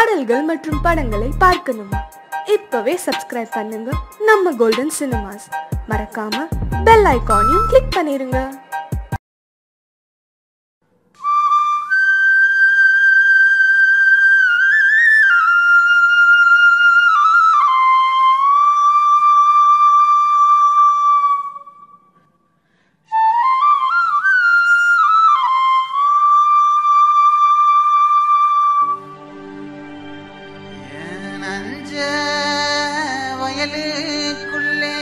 பாடல்கள் மற்றும் படங்களை பார்க்கணுமா இப்பவே சப்ஸ்கிரைப் பண்ணுங்க நம்ம கோல்டன் சினிமாஸ் மறக்காம பெல் ஐகானையும் கிளிக் பண்ணிருங்க என் அஞ்ச வயலுக்குள்ளே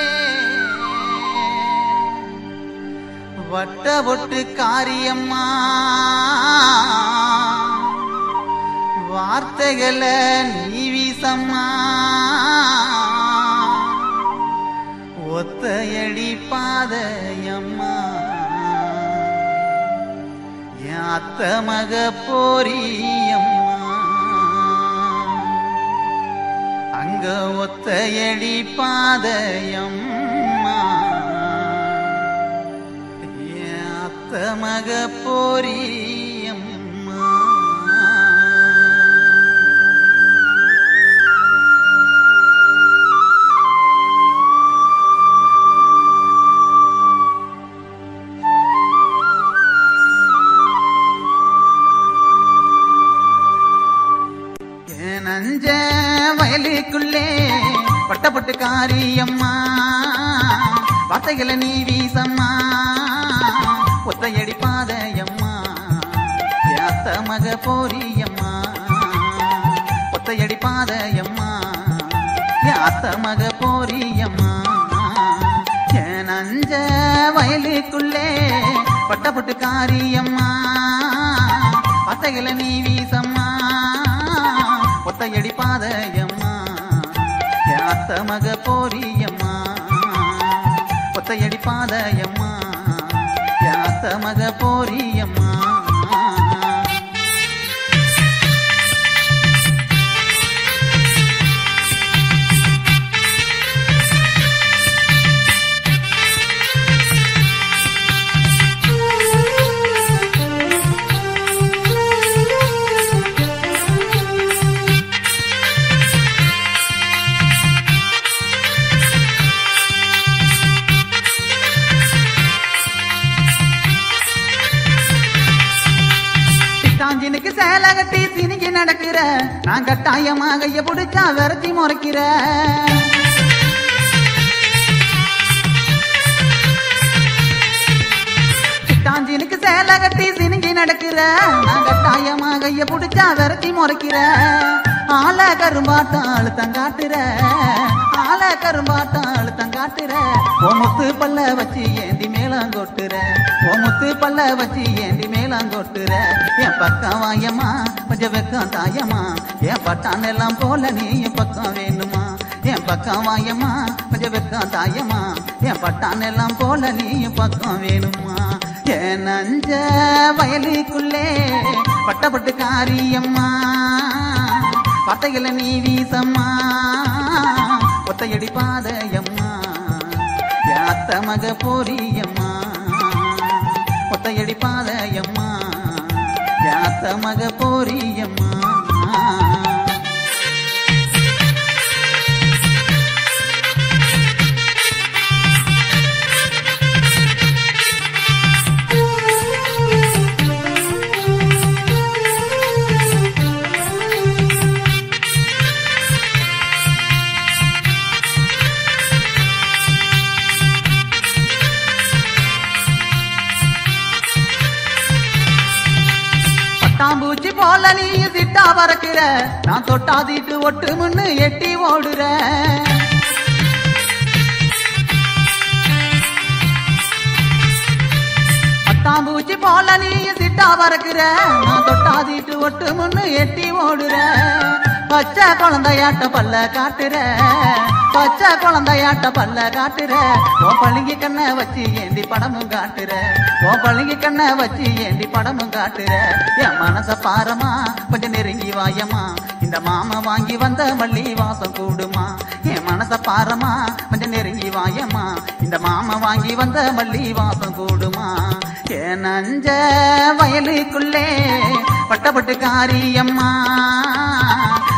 வட்ட ஒட்டு காரியம்மா வார்த்தைகளை நீ வீசம்மா ஒத்தையடி பாதையம்மா என் அத்த மக போரியம்மா அங்க ஒத்தையடி பாதையம்மா என் அத்த மக போரியம்மா என் நஞ்ச வயலுக்குள்ளே பட்டப்பட்டு காரியம்மா வார்த்தைகளை நீ வீசம்மா ஒத்தையடி பாதையம்மா என் அத்த மக போரியம்மா ஒத்தையடி பாதையம்மா என் அத்த மக போரியம்மா என் நஞ்ச வயலுக்குள்ளே பட்டப்பட்டு காரியம்மா வார்த்தைகளை நீ வீசம்மா ஒத்தையடி பாதையம்மா என் அத்த மக போரியம்மா ஒத்தையடி பாதையம்மா என் அத்த மக போரியம்மா சிட்டாஞ்சினுக்கு சேலை கட்டி சினிங்கி நடக்கிற நான் கட்டாயமா கைய பிடிச்சா விரட்டி முறைக்கிற சிட்டாஞ்சினுக்கு சேலை கட்டி சினிங்கி நடக்கிற நான் கட்டாயமா கைய பிடிச்சா விரட்டி முறைக்கிற ஆல கரும்பாட்டம் அழுத்தம் காட்டுற ஆல கரும்பாட்டம் அழுத்தம் காட்டுற ஓ முத்து பல்ல வச்சு ஏந்தி மேலாம் கொட்டுற ஓ முத்து பல்ல வச்சு ஏந்தி மேலாம் கொட்டுற என் பக்கம் வாயம்மா கொஞ்சம் வெக்கம் தாயம்மா என் பட்டான் எல்லாம் போல நீ என் பக்கம் வேணுமா என் பக்கம் வாயம்மா கொஞ்சம் வெக்கம் தாயம்மா என் பட்டான் எல்லாம் போல நீ என் பக்கம் வேணுமா என் நஞ்ச வயலுக்குள்ளே பட்டப்பட்டு காரியம்மா பட்டைகளை நீ வீசம்மா ஒத்தையடி பாதையம்மா யாத்த மக போரியம்மா ஒத்தையடி பாதையம்மா யாத்த மக போரியம்மா பட்டாம்பூச்சி போல நீ சிட்டா பறக்கிற நான் தொட்டாதீட்டு ஒட்டு முன்னு எட்டி ஓடுற பட்டாம்பூச்சி போல நீ சிட்டா பறக்கிற நான் தொட்டாதீட்டு ஒட்டு முன்னு எட்டி ஓடுற பச்சை குழந்தையாட்ட பல்ல காட்டுற பச்சை குழந்தையாட்ட பல்ல காட்டுற உன் பழுங்கி கண்ணை வச்சு ஏந்தி படமும் காட்டுற உன் பழுங்கி கண்ணை வச்சு ஏந்தி படமும் காட்டுற என் மனச பாரமா கொஞ்சம் நெருங்கி வாயமா இந்த மாமா வாங்கி வந்த மல்லி வாசம் கூடுமா என் மனச பாரமா கொஞ்சம் நெருங்கி வாயமா இந்த மாமா வாங்கி வந்த மல்லி வாசம் கூடுமா என் நஞ்ச வயலுக்குள்ளே பட்டப்பட்டு காரியம்மா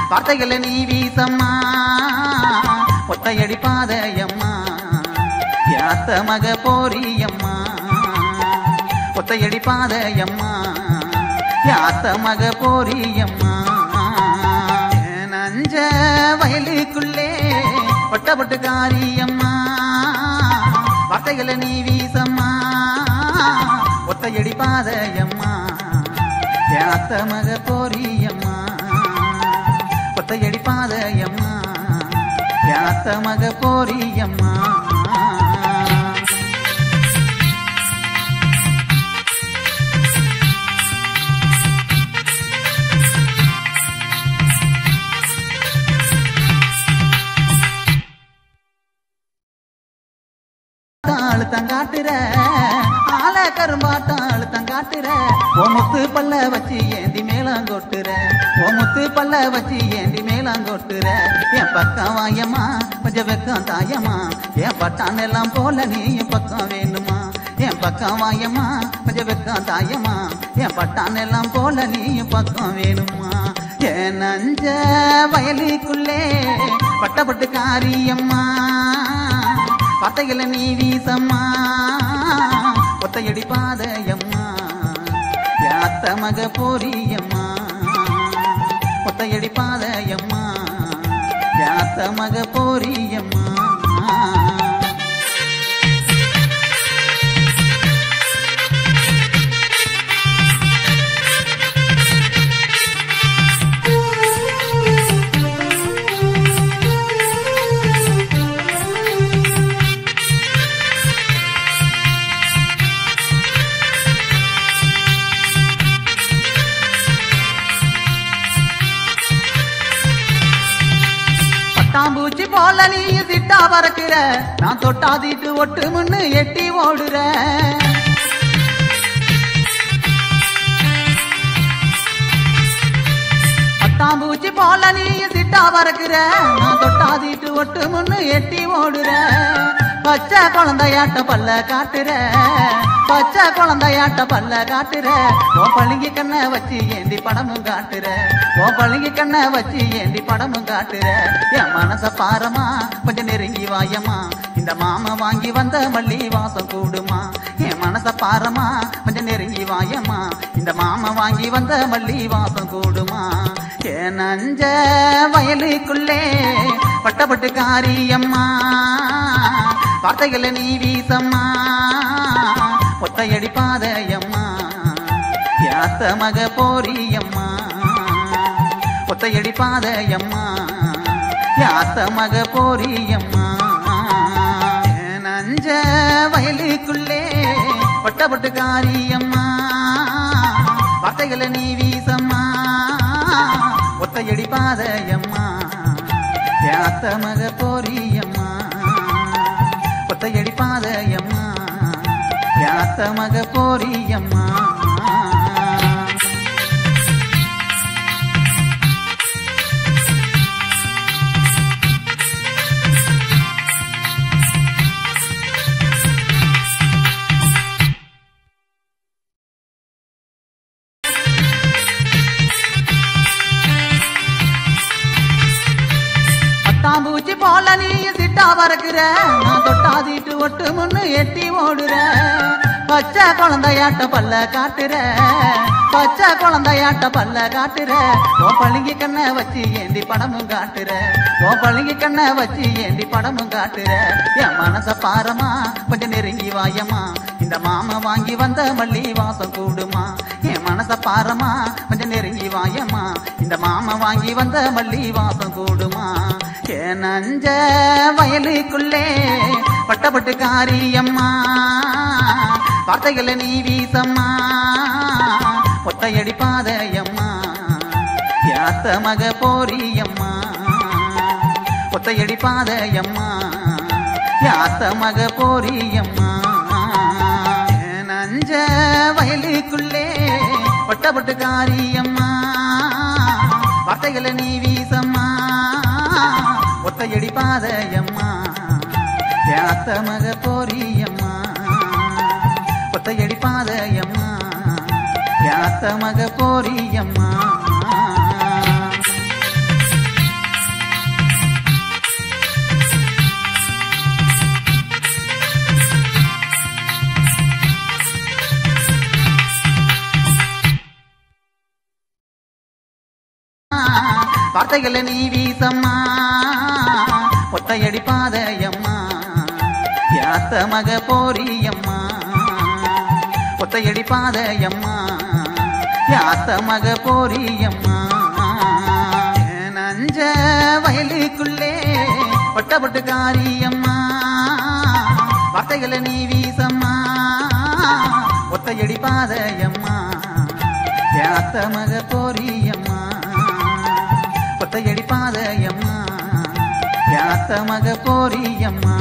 வார்த்தைகளை நீ வீசம்மா ஒத்தையடி பாதையம்மா யாத்த மக போரியம்மா ஒத்தையடி பாதையம்மா யாத்த மக போரியம்மா என் அஞ்ச வயலுக்குள்ளே பட்டப்பட்டு காரியம்மா வார்த்தைகளை நீ வீசம்மா ஒத்தையடி பாதையம்மா யாத்த மக போரியம்மா ஒத்தையடி பாதையம்மா யாத்த மக போரியம்மா அழுத்தம் காட்டுற ஆல கரும்பாட்டம் அழுத்தம் காட்டுற ஓ முத்து பல்ல வச்சு ஏந்தி மேலம் கொட்டுற ஓ முத்து பல்ல வச்சு ஏந்தி மேலம் கொட்டுற என் பக்கம் வாயம்மா கொஞ்சம் வெக்கம் தாயம்மா என் பட்டான் எல்லாம் போல நீயும் பக்கம் வேணுமா என் பக்கம் வாயம்மா கொஞ்சம் வெக்கம் தாயம்மா என் பட்டான் எல்லாம் போல நீயும் பக்கம் வேணுமா என் நஞ்ச வயலுக்குள்ளே பட்டப்பட்டு காரியம்மா வார்த்தைகளை நீ வீசம்மா ஒத்தையடி பாதையம்மா யாத்த மக போரியம்மா ஒத்தையடி பாதையம்மா யாத்த மக போரியம்மா பட்டாம்பூச்சி போல நீ சிட்டா பறக்குற நான் தொட்டாதீட்டு ஒட்டு முன்னு எட்டி ஓடுற பட்டாம்பூச்சி போல நீ சிட்டா பறக்குற நான் தொட்டாதீட்டு ஒட்டு முன்னு எட்டி ஓடுற பச்சை குழந்தையாட்ட பல்ல காட்டுற பச்சை குழந்தையாட்ட பல்ல காட்டுற ஓ பழுங்கி கண்ணை வச்சு ஏந்தி படமும் காட்டுற ஓ பழுங்கி கண்ணை வச்சு ஏந்தி படமும் காட்டுற என் மனச பாரமா கொஞ்சம் நெருங்கி வாயம்மா இந்த மாமா வாங்கி வந்த மல்லி வாசம் கூடுமா என் மனச பாரமா கொஞ்சம் நெருங்கி வாயம்மா இந்த மாமா வாங்கி வந்த மல்லி வாசம் கூடுமா என் நஞ்ச வயலுக்குள்ளே பட்டப்பட்டு காரியம்மா வார்த்தைகளை நீ வீசம்மா ஒத்தையடி பாதையம்மா யாத்த மக போரியம்மா ஒத்தையடி பாதையம்மா யாத்த மக போரியம்மா என் நஞ்ச வயலுக்குள்ளே பட்டப்பட்டு காரியம்மா வார்த்தைகளை நீ வீசம்மா ஒத்தையடி பாதையம்மா யாத்த மக போரியம்மா ஒத்தையடி பாதையம்மா யாத்த மக போரியம்மா பட்டாம்பூச்சி போல நீ சிட்டா பறக்குற நான் தொட்டாதீட்டு ஒட்டு முன்னு எட்டி ஓடுற பச்சை குழந்தையாட்ட பல்ல காட்டுற பச்சை குழந்தையாட்ட பல்ல காட்டுற ஓ பழுங்கி கண்ணை வச்சு ஏந்தி படமும் காட்டுற ஓ பழுங்கி கண்ணை வச்சு ஏந்தி படமும் காட்டுற என் மனச பாரமா கொஞ்சம் நெருங்கி வாயம்மா இந்த மாமா வாங்கி வந்த மல்லி வாசம் கூடுமா என் மனச பாரமா கொஞ்சம் நெருங்கி வாயம்மா இந்த மாமா வாங்கி வந்த மல்லி வாசம் கூடுமா என் நஞ்ச வயலுக்குள்ளே பட்டப்பட்டு காரியம்மா வார்த்தைகளை நீ வீசம்மா ஒத்தையடி பாதையம்மா யாத்த மக போரியம்மா ஒத்தையடி பாதையம்மா யாத்த மக போரியம்மா என் நஞ்ச வயலுக்குள்ளே பட்டப்பட்டு காரியம்மா வார்த்தைகளை நீ வீசம்மா ஒத்தையடி பாதையம்மா யாத்த மக போரியம்மா ஒத்தையடி பாதையம்மா யாத்த மக போரியம்மா வார்த்தைகளை நீ வீசம்மா ஒத்தையடி பாதையம்மா யாத்த மக போரியம்மா ஒத்தையடி பாதையம்மா யாத்த மக போரியம்மா என் நஞ்ச வயலுக்குள்ளே பட்டப்பட்டு காரியம்மா வார்த்தைகளை நீ வீசம்மா ஒத்தையடி பாதையம்மா யாத்த மக போரியம்மா ஒத்தையடி பாதையம்மா யாத்த மக போரியம்மா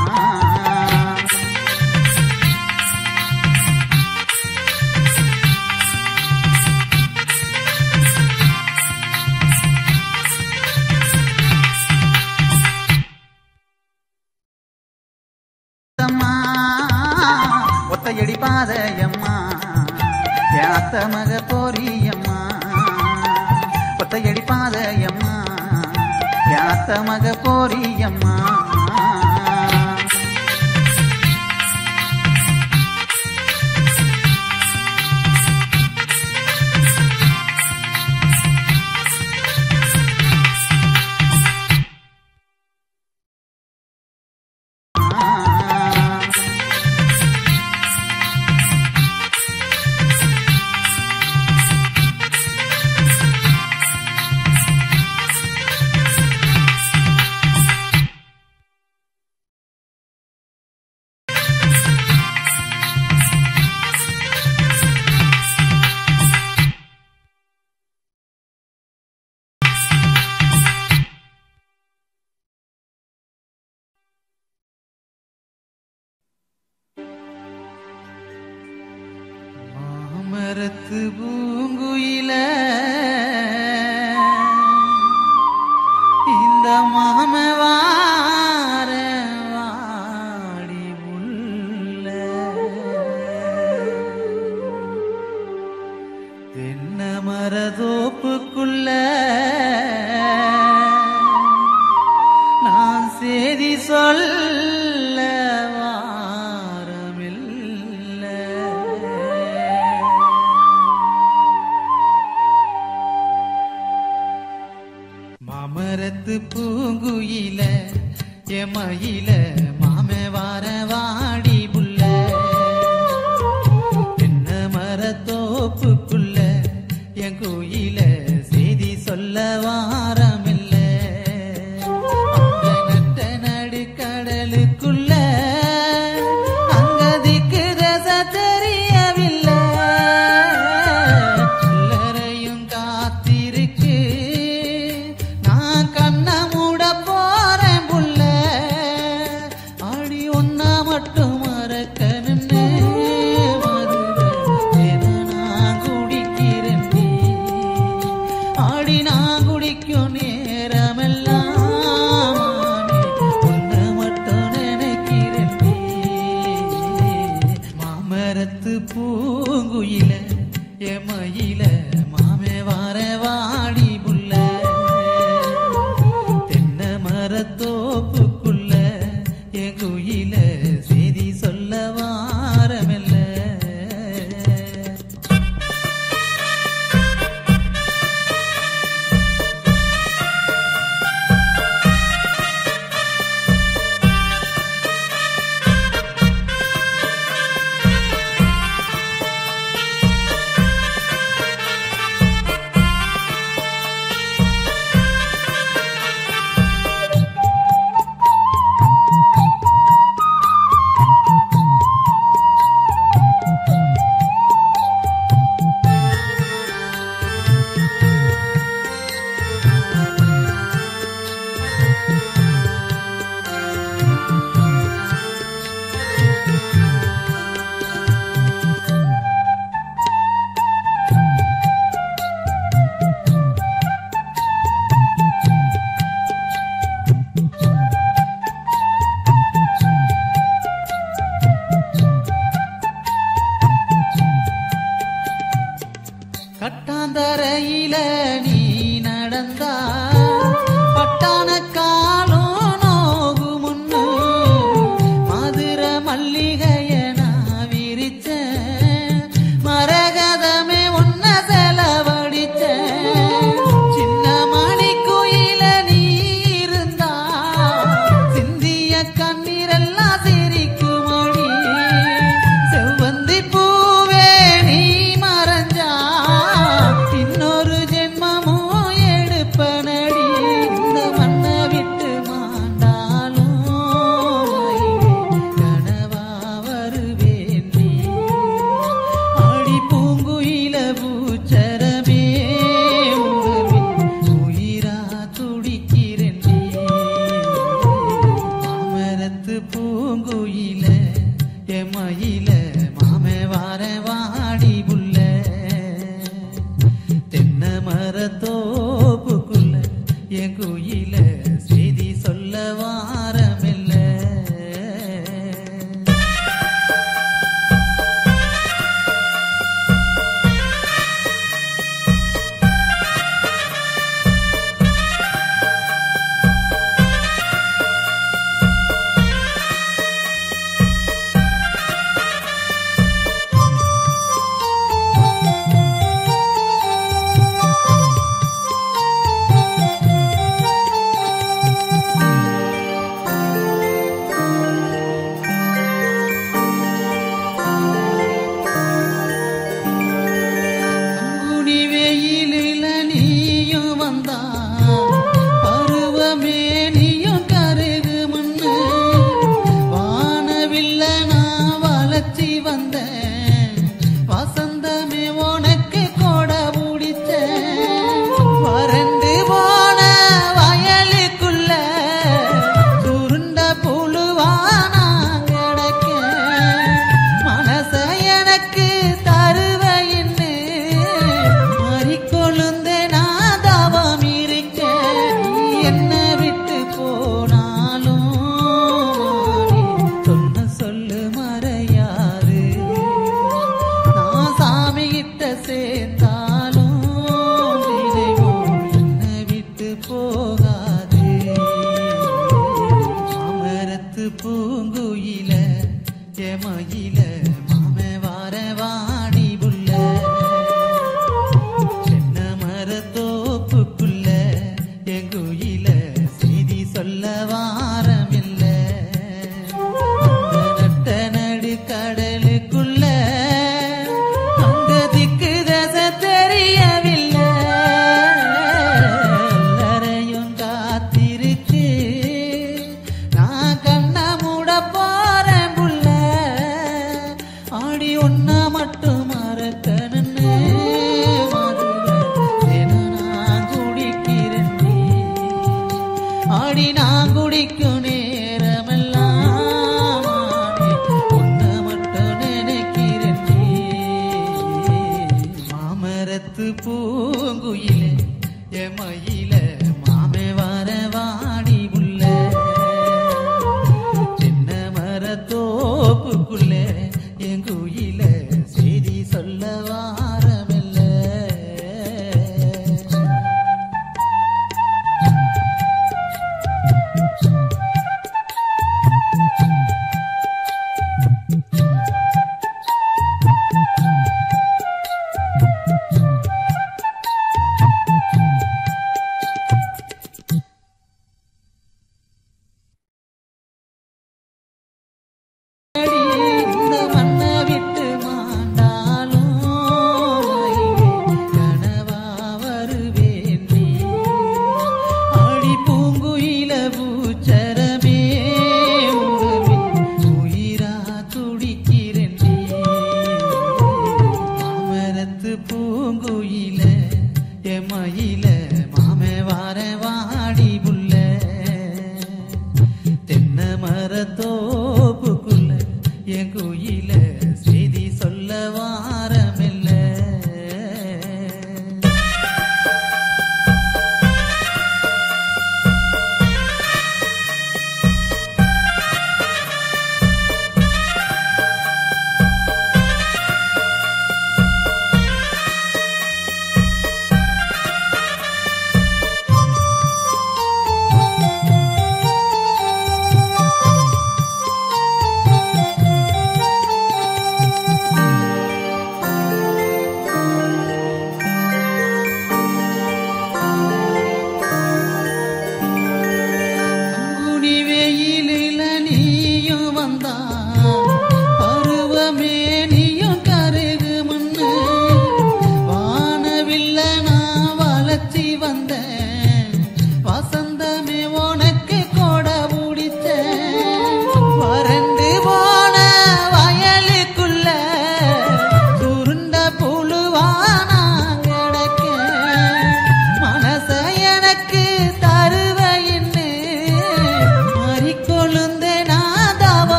அம்மா ஒத்தையடி பாதையம்மா யாத்த மக போரியம்மா ஒத்தையடி பாதையம்மா யாத்த மக போரியம்மா மாமரத்து பூங்குயில இந்த மாம வார வாடி உள்ள தென்ன மரதோப்புக்குள்ள நான் செய்தி சொல்ல வாரமில்ல மாமரத்து பூங்குயில எமயில மாமே வார வாடி புள்ள என்ன மரத்தோப்புக்குள்ள என் கோயில செய்தி சொல்ல வாரமில்ல அங்க நட்ட நடுக்கடலுக்குள்ள அங்க திக்கு தச தெரியவில்லை எல்லாரையும் காத்திருக்கு நான் கண்ண மூட போறேன் புள்ள ஆடி ஒன்னா மட்டும் மறக்கணுன்னு மதுரை தேனை நான் குடிக்கிறேன் நீ. ஆடி நான் குடிக்கும் நேரமெல்லாம் மானே, உன்னை மட்டும் நினைக்கிறேன் நீ. மாமரத்து பூங்குயில எமயில மாமே வார வாடி புள்ள தென்ன மரத்தோப்புக்குள்ள என் குயில செய்தி சொல்ல வாரமில்ல என் குயில செய்தி சொல்ல வாரமில்ல குனி வெயிலில நீயும் வந்தா பருவமே நீயும் கருகு மண்ணு வானவில்ல நான் வளர்ச்சி வந்தேன் வசந்தமே உனக்கு கொட பிடிச்சேன் வறண்டு போன வயலுக்குள்ள சுருண்ட புழுவானா கிடக்கேன் மனச எனக்கு தருவையின்னு மாறிக்கொழுந்த நான் தவம் இருக்கேன் நீ என்ன விட்டு போனாலும் நீ சொன்ன சொல்லு மறையாது நான் சாமி கிட்ட சேர்ந்தாலும் நினைவோ என்னை விட்டு போகாது அமரத்து பூங்குயில எமயில மாம வார வாடி புள்ள சென்ன மரத்தோப்புக்குள்ள எங்குயில செய்தி சொல்ல வாரமில்ல அந்த நட்ட நடு கடலுக்குள்ள அந்த திக்கு தசை தெரியவில்லை எல்லாரையும் காத்திருக்கு நான் கண்ண மூட போறேன் புள்ள ஆடி ஒன்னா மட்டும் மறக்கணுன்னு நான் குடிக்கிறேன் ஆடி நான் குடிக்கும் நேரமெல்லாம் ஒன்ன மட்டும் நினைக்கிறேன் மாமரத்து பூங்குயிலே எமயில மாமே வர வாடி புள்ள சின்ன மரத்தோப்புக்குள்ளே என் குயில செய்தி சொல்ல வாரமில்ல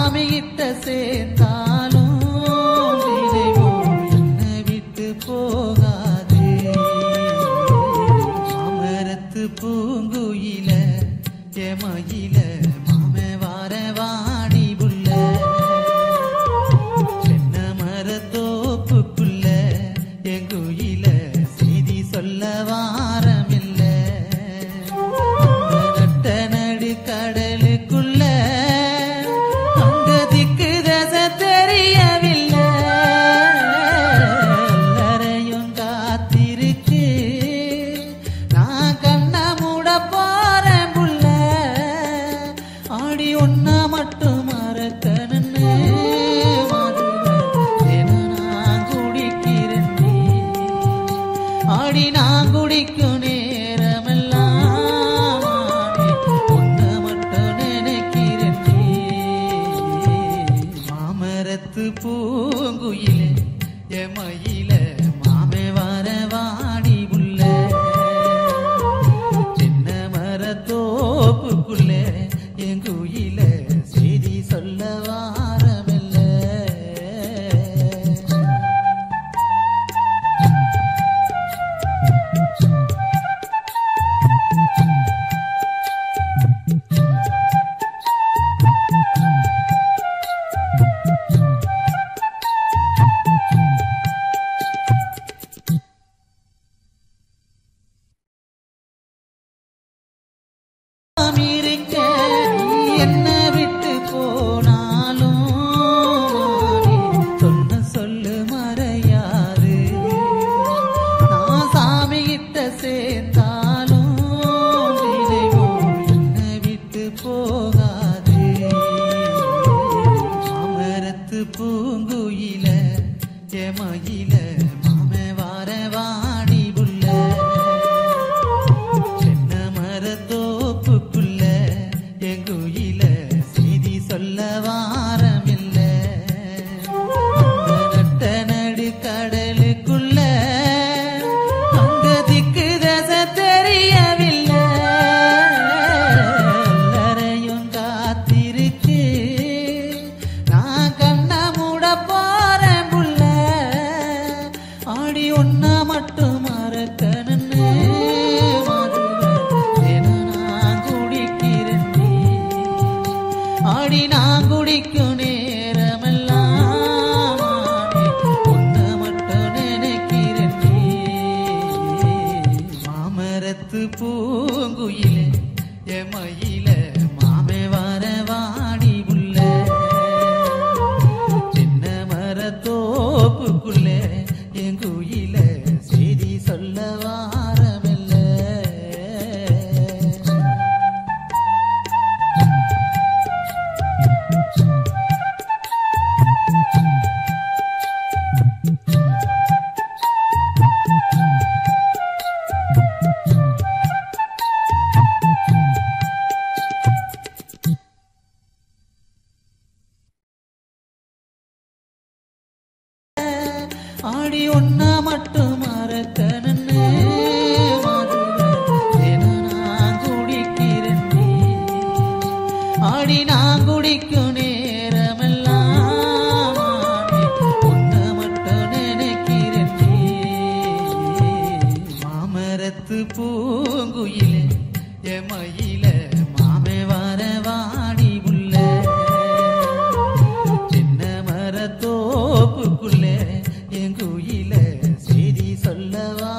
சாமி கிட்ட சேர்ந்தாலும் நினைவோ என்னை விட்டு போகாது மாமரத்து பூங்குயில எமயில மாம வார வாடி புள்ள சென்ன மரத்தோப்புக்குள்ள எங்குயில செய்தி சொல்ல வாரமில்ல அந்த நட்ட நடு கடலுக்குள்ள அங்க திக்கு தசை தெரியவில்லை எல்லாரையும் காத்திருக்கு நான் கண்ண மூட போறேன் புள்ள ஆடி ஒன்னா மட்டும் மறக்கணுன்னு நான் குடிக்கிறேன் ஆடி நான் குடிக்கும் நேரமெல்லாம் ஒன்ன மட்டும் நினைக்கிறேன் மாமரத்து பூங்குயிலே எமயில மாமே வர வாடி உள்ள சின்ன மரத்தோப்புக்குள்ளே என் குயில செய்தி சொல்ல வாரமில்ல நாம் இருக்க நீ என்ன விட்டு போனாலும் நீ சொன்ன சொல்லு மறையாது நான் சாமி கிட்ட சேர்ந்தாலும் நினைவோ என்ன விட்டு போகாது மாமரத்து பூங்குயில எமயில மாம வார வாடி புள்ள சென்ன மரத்தோப்புக்குள்ள எங்குயில செய்தி சொல்ல வாரமில்ல அந்த நட்ட நடு கடலுக்குள்ள அங்க திக்கு தசை தெரியவில்லை எல்லாரையும் காத்திருக்கு நான் கண்ண மூட போறேன் புள்ள ஆடி ஒன்னா மட்டும் மறக்கணுன்னு நான் குடிக்கிறேன் ஆடி நான் குடிக்கும் நேரமெல்லாம் ஒன்ன மட்டும் நினைக்கிறேன் மாமரத்து பூங்குயிலே எமயில மாமே வர வாடி உள்ள சின்ன மரத்தோப்புக்குள்ளே என் குயில செய்தி சொல்ல வாரமில்ல ஆடி ஒன்னா மட்டும் மறக்கணுன்னு நான் குடிக்கிறேன் ஆடி நான் குடிக்கும் நேரமெல்லாம் ஒன்ன மட்டும் நினைக்கிறேன் மாமரத்து பூங்குயிலே எமயில மாமே வர வாடி உள்ள சின்ன மரத்தோப்புக்குள்ளே என் குயில செய்தி சொல்லவா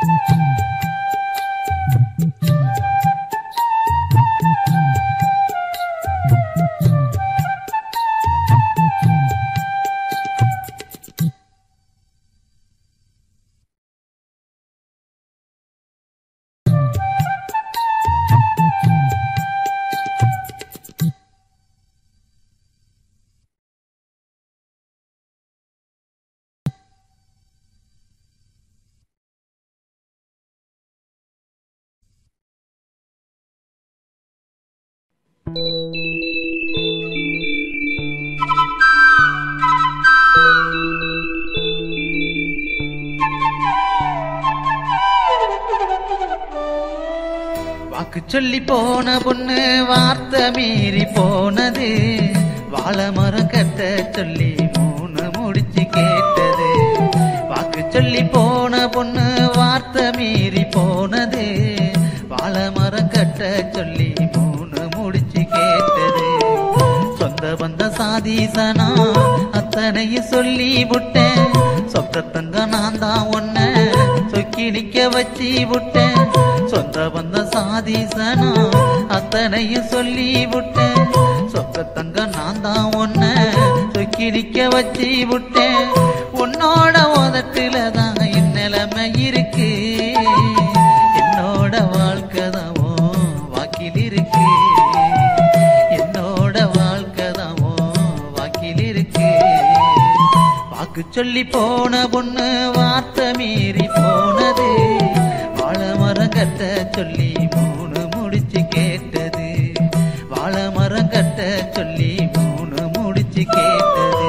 வாக்கு சொல்லி போன பொண்ணு வார்த்தை மீறி போனது வாழை மரம் கட்ட சொல்லி மூணு முடிச்சு கேட்டது வாக்கு சொல்லி போன பொண்ணு வார்த்தை மீறி போனது வாழை மரம் கட்ட சொல்லி மூணு முடிச்சு கேட்டது சொந்த பந்த சாதீசனா அத்தனையும் சொல்லி விட்டேன் சொத்த தங்க நான் தான் ஒன்ன சொக்கி நிக்க வச்சு விட்டேன் சொந்த பந்த சாதீசனா அத்தனையும் சொல்லி விட்டேன் சொத்த தங்க நான் தான் ஒன்ன சொக்கி நிக்க வச்சு விட்டேன் உன்னோட உதட்டுல தான் என் நிலைமை இருக்கு என்னோட வாழ்க்கை தான் உன் வாக்கில் இருக்கு என்னோட வாழ்க்கை தான் உன் வாக்கில் இருக்கு வாக்கு சொல்லி போன பொண்ணு வார்த்தை மீறி போனது வாழை மரம் கட்ட சொல்லி மூணு முடிச்சு கேட்டது வாழை மரம் கட்ட சொல்லி மூணு முடிச்சு கேட்டது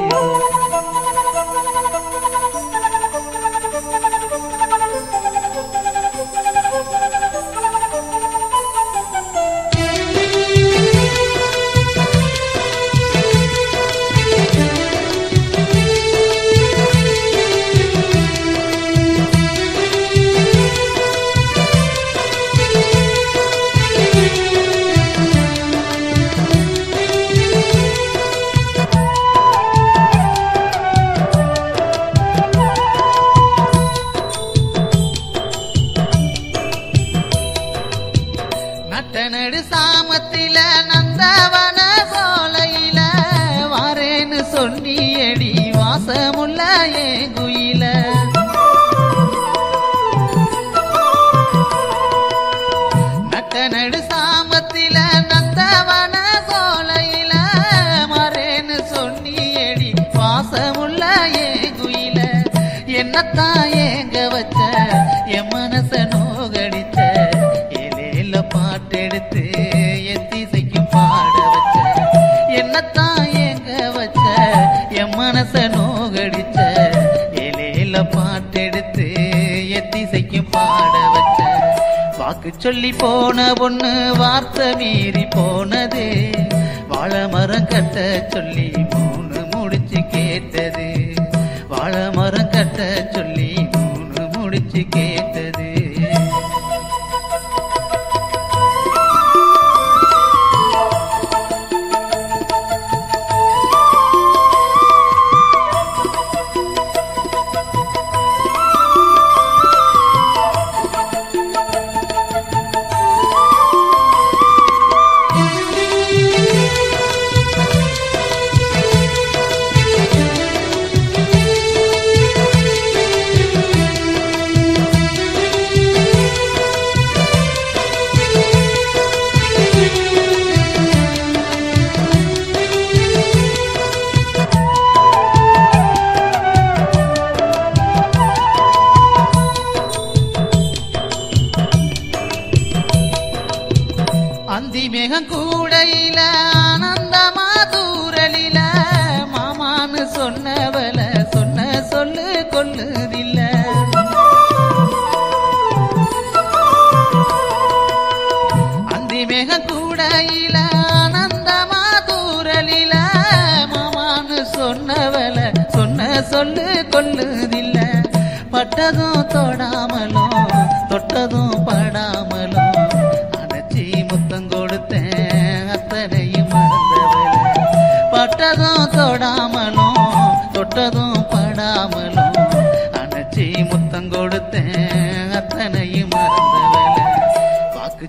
நட்ட நடு சாமத்தில நந்தவன சோலையில வாரேன்னு சொன்னியடி வாசமுள்ள ஏன் குயில நட்ட நடு சாமத்தில நந்தவன சோலையில மறேன்னு சொன்னியடி வாசமுள்ள ஏன் குயில என்னத்தான் ஏங்க வச்ச என் மனச நோகடிச்ச ஏலேல பாட்டெடுத்து எத்திசைக்கும் பாட வச்ச என்னத்தான் ஏங்க வச்ச என் மனச நோகடிச்ச ஏலேல பாட்டெடுத்து எத்திசைக்கும் பாட வச்ச வாக்கு சொல்லி போன பொண்ணு வார்த்தை மீறி போனது வாழை மரம் கட்ட சொல்லி மூணு முடிச்சு கேட்டது வாழை மரம் கட்ட சொல்லி மூணு முடிச்சு கேட்டது அந்தி மேகம் கூடையில ஆனந்தமா தூரலில மாமான்னு சொன்னவல சொன்ன சொல்லு கொல்லுதில்ல அந்தி மேகம் கூடையில ஆனந்தமா தூரலில மாமான்னு சொன்னவல சொன்ன சொல்லு கொல்லுதில்ல பட்டதும் தொடாமலும் தொட்டதும் படாமலும் அணைச்சி முத்தம் கொடுத்தேன் அத்தனையும் மறந்தவள பட்டதும் தொடாமலும் தொட்டதும் படாமலும் அணைச்சி முத்தம் கொடுத்தேன்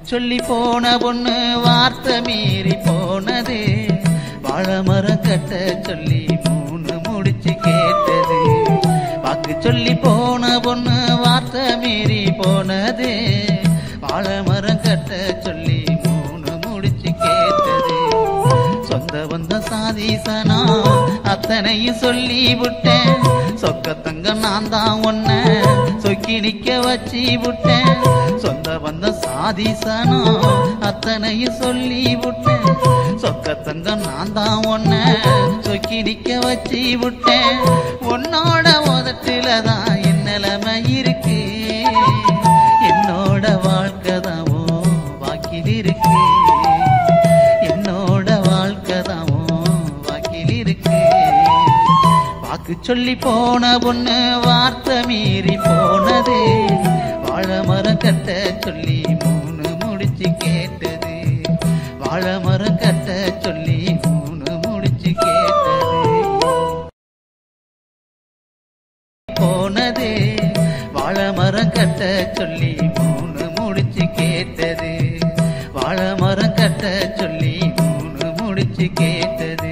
சொல்லி போன பொண்ணு வார்த்தை மீறி போனது வாழைமரம் கட்ட சொல்லி மூணு முடிச்சு கேட்டது வாக்கு சொல்லி போன பொண்ணு வார்த்தை மீறி போனது வாழைமரம் கட்ட சொல்லி மூணு முடிச்சு கேட்டது சொந்த வந்த சாதீசனா அத்தனையும் சொல்லி விட்டேன் சொக்க தங்க நான் தான் ஒன்ன சொக்கி நிக்க வச்சு விட்டேன் சொந்த வந்த சாதீசனா அத்தனையும் சொல்லி விட்டேன் சொக்க தங்க நான் தான் ஒன்ன சொக்கி நிக்க வச்சு விட்டேன் உன்னோட உதட்டில தான் என் நிலைமை இருக்கு என்னோட வாழ்க்கை தான் உன் வாக்கில் இருக்கு என்னோட வாழ்க்கை தான் உன் வாக்கில் இருக்கு வாக்கு சொல்லி போன பொண்ணு வார்த்தை மீறி போனது வாழை மரம் கட்ட சொல்லி மூணு முடிச்சு கேட்டது வாழை மரம் கட்ட சொல்லி மூணு முடிச்சு கேட்டது போனது வாழை மரம் கட்ட சொல்லி மூணு முடிச்சு கேட்டது வாழை மரம் கட்ட சொல்லி மூணு முடிச்சு கேட்டது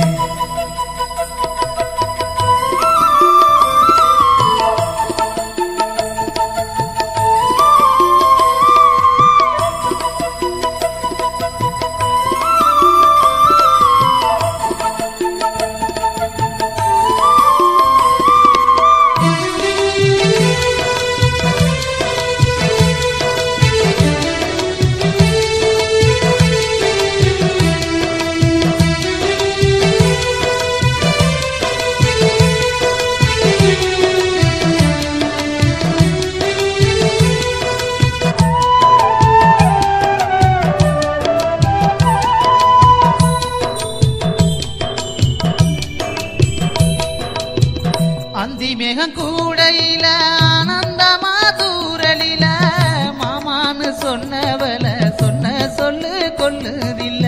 அந்தி மேகம் கூடையில ஆனந்தமா தூரலில மாமான்னு சொன்னவல சொன்ன சொல்லு கொல்லுதில்ல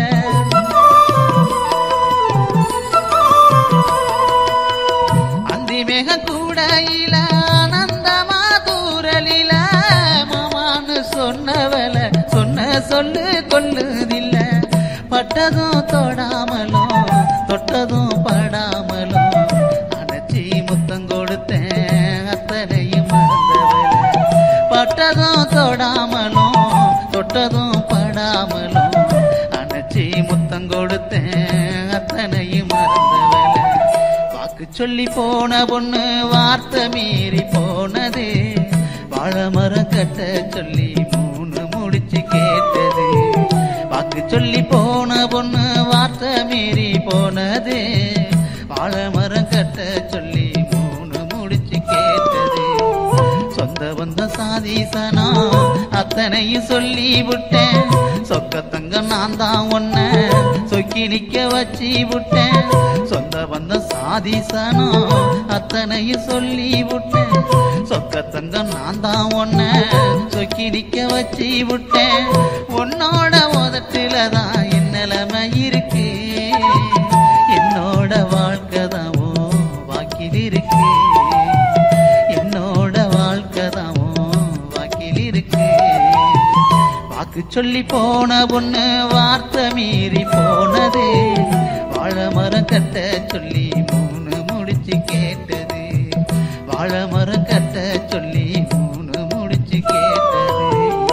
அந்தி மேகம் கூடையில ஆனந்தமா தூரலில மாமான்னு சொன்னவல சொன்ன சொல்லு கொல்லுதில்ல பட்டதும் தொடாமலும் தொட்டதும் படாமலும் அணைச்சி முத்தம் கொடுத்தேன் அத்தனையும் மறந்தவள பட்டதும் தொடாமலும் தொட்டதும் படாமலும் அணைச்சி முத்தம் கொடுத்தேன் அத்தனையும் மறந்தவள வாக்கு சொல்லி போன பொண்ணு வார்த்தை மீறி போனது வாழை மரம் கட்ட சொல்லி மூணு முடிச்சு கேட்டது வாக்கு சொல்லி போன பொண்ணு வார்த்தை மீறி போனது வாழை மரம் கட்ட சொல்லி மூணு முடிச்சு கேட்டது சொந்த வந்த சாதீசனா அத்தனையும் சொல்லி விட்டேன் சொக்க தங்க நான் தான் ஒன்ன சொக்கி நிக்க வச்சு விட்டேன் சொந்த வந்த சாதீசனா அத்தனையும் சொல்லி விட்டேன் சொக்க தங்க நான் தான் ஒன்ன சொக்கி நிக்க வச்சு விட்டேன் உன்னோட உதட்டில தான் என் நிலைமை இருக்கு என்னோட வாழ்க்கை தான் உன் வாக்கில் இருக்கு என்னோட வாழ்க்கை தான் உன் வாக்கில் இருக்கு வாக்கு சொல்லி போன பொண்ணு வார்த்தை மீறி போனது வாழை மரம் கட்ட சொல்லி மூணு முடிச்சு கேட்டது வாழை மரம் கட்ட சொல்லி மூணு முடிச்சு கேட்டது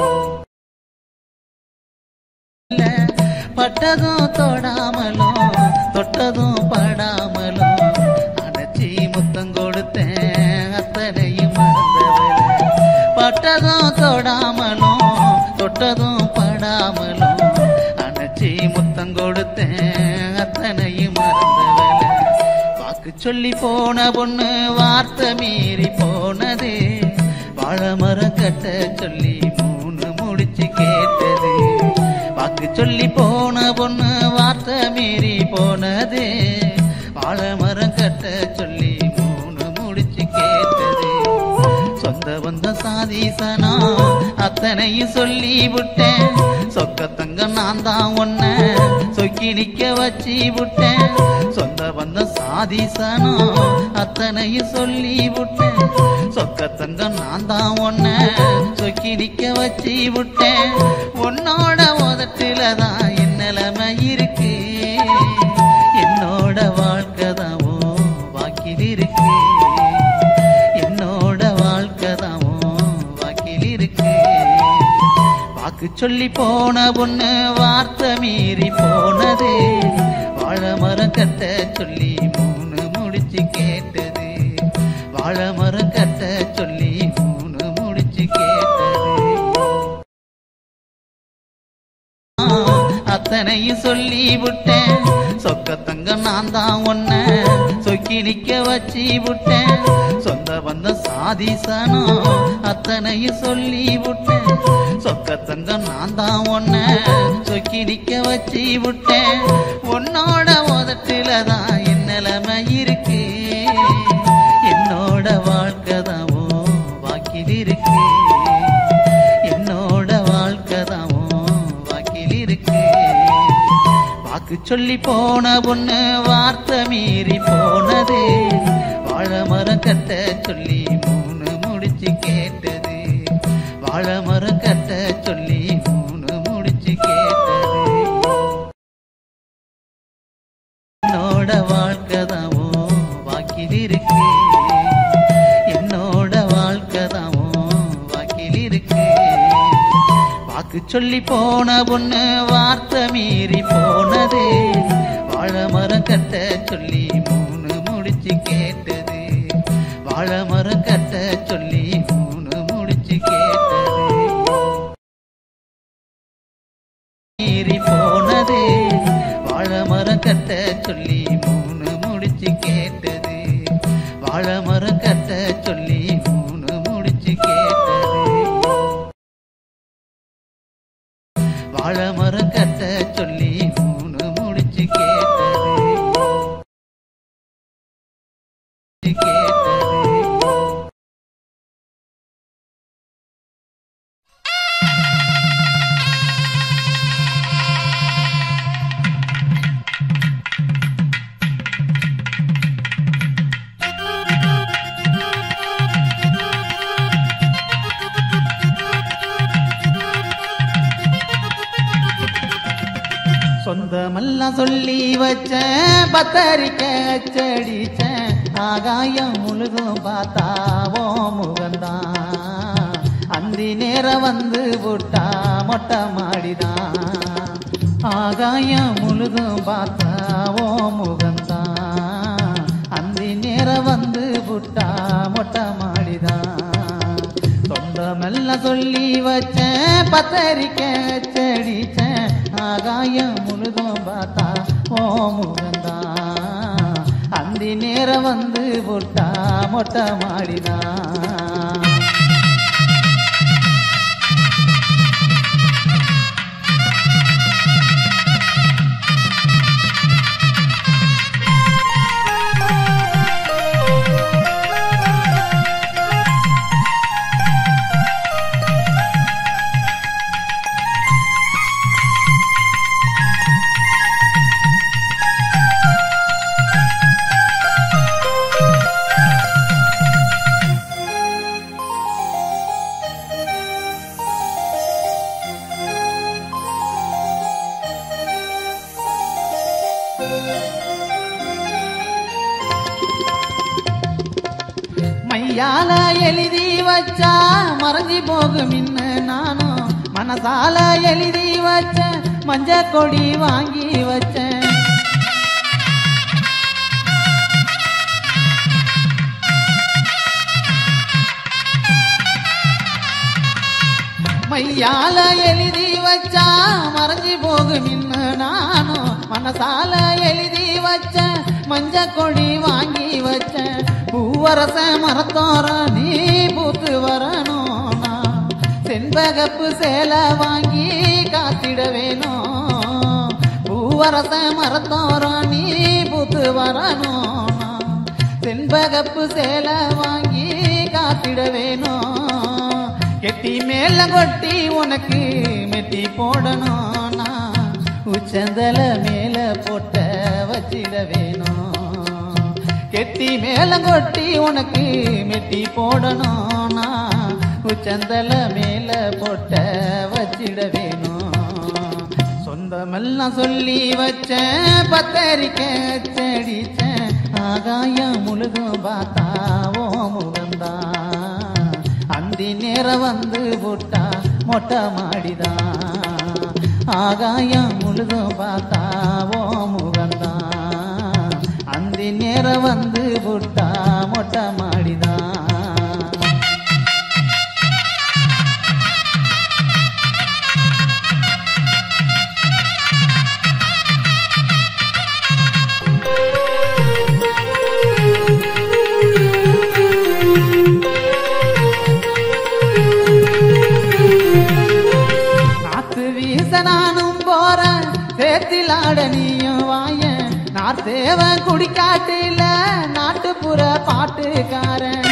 இல்ல, பட்டதும் தொடாமலும் தொட்டதும் படாமலும் அணைச்சி முத்தம் கொடுத்தேன் அத்தனையும் மறந்தவள பட்டதும் தொடாமலும் தொட்டதும் படாமலும் அணைச்சி முத்தம் கொடுத்தேன் அத்தனையும் மறந்தவள வாக்கு சொல்லி போன பொண்ணு வார்த்தை மீறி போனது வாழை மரம் கட்ட சொல்லி மூணு முடிச்சு கேட்டது வாக்கு சொல்லி போன பொண்ணு வார்த்தை மீறி போனது வாழை மரம் கட்ட சொல்லி மூணு முடிச்சு கேட்டது சொந்த சொந்த வந்த சாதீசனா அத்தனையும் சொல்லி விட்டேன் சொக்க தங்க நான் தான் ஒன்ன சொக்கி நிக்க வச்சு விட்டேன் சொந்த வந்த சாதீசனா அத்தனையும் சொல்லி விட்டேன் சொக்க தங்க நான் தான் ஒன்ன சொக்கி நிக்க வச்சு விட்டேன் உன்னோட உதட்டில தான் என் நிலைமை இருக்கு என்னோட வாழ்க்கை தான் வாக்கில் இருக்கு என்னோட வாழ்க்கை தான் வாக்கில் இருக்கு வாக்கு சொல்லி போன பொண்ணு வார்த்தை மீறி போனது வாழை மரம் கட்ட சொல்லி மூணு முடிச்சு கேட்டது வாழை மரம் கட்ட சொல்லி மூணு முடிச்சு கேட்டது அத்தனையும் சொல்லி விட்டேன் சொக்க தங்க நான் தான் ஒன்ன சொக்கி நிக்க வச்சு விட்டேன் சொந்த வந்த சாதிசனோ அத்தனையும் சொல்லி விட்டேன் சொக்க தங்க நான் தான் ஒன்ன சொக்கி நிக்க வச்சு விட்டேன் உன்னோட உதட்டில தான் என் நிலைமை இருக்கு என்னோட வாழ்க்கை தான் வாக்கில் இருக்கு என்னோட வாழ்க்கை தான் வாக்கில் இருக்கு வாக்கு சொல்லி போன பொண்ணு வார்த்தை மீறி போனது வாழை மரம் கட்ட சொல்லி மூணு முடிச்சு கேட்டது வாழை மரம் கட்ட சொல்லி மூணு முடிச்சு கேட்டது என்னோட வாழ்க்கை தான் வாக்கில் இருக்கு என்னோட வாழ்க்கை தான் வாக்கில் இருக்கு வாக்கு சொல்லி போன பொண்ணு வார்த்தை மீறி போனது வாழை மரம் கட்ட சொல்லி மூணு முடிச்சு கேட்டது வாழை மரம் கட்ட சொல்லி மூணு முடிச்சு கேட்டது மீறி போனது வாழை மரம் கட்ட சொல்லி மூணு முடிச்சு கேட்டது வாழை மரம் கட்ட சொல்லி மூணு முடிச்சு கேட்டது வாழை மரம் கட்ட சொல்லி மூணு முடிச்சு கேட்டது கேட்டது சொந்தமெல்லாம் சொல்லி வச்ச பத்தரிக்க அச்சடிச்ச ஆகாயம் முழுதும் பார்த்தாவோ முகந்தான் அந்தி நேரம் வந்து விட்டா மொட்டை மாடிதான் ஆகாயம் முழுதும் பார்த்தாவோ முகந்தான் அந்தி நேரம் வந்து விட்டா மொட்டை மாடிதான் சொந்தமெல்லாம் சொல்லி வச்சேன் பத்தரிக்க செடிச்சேன் ஆகாயம் முழுதும் பார்த்தா ஓ முகந்தான் அந்தி நேரம் வந்து விட்டா மொட்டை மாடிதான் மையால எழுதி வச்சா மறைஞ்சி போகும் இன்னு நானும் மனசால எழுதி வச்ச மஞ்ச கொடி வாங்கி வச்சேன் மையால எழுதி வச்சா மறைஞ்சி போகும் இன்னு நானும் மனசால எழுதி வச்ச மஞ்ச கொடி வாங்கி வச்ச பூவரச மரத்தோர நீ பூத்து வரணும் நான் செண்பகப்பு சேலை வாங்கி காத்திட வேணும் பூவரச மரத்தோர நீ பூத்து வரணும் நான் செண்பகப்பு சேலை வாங்கி காத்திட வேணும் கெட்டி மேல கொட்டி உனக்கு மெட்டி போடணும் நான் உச்சந்தல மேல போட்ட வச்சிட வேணும் கெட்டி மேல கொட்டி உனக்கு மெட்டி போடணும் நான் உச்சந்தல மேல போட்ட வச்சிட வேணும் சொந்தமெல்லாம் சொல்லி வச்சேன் பத்தரிக்க செடிச்சேன் ஆகாயம் முழுதும் பார்த்தா ஓ முகந்தான் அந்தி நேரம் வந்து போட்டா மொட்டை மாடிதான் ஆகாயம் முழுதும் பார்த்தா ஓ முகந்தான் அந்தி நேரம் வந்து போட்டா மொட்டை மாடிதான் நாத்து வீச நானும் போறேன் சேத்தில் ஆட நீயும் வாயன் நான் தேவன் குடிக்காட்டில நாட்டுப்புற பாட்டுக்காரன்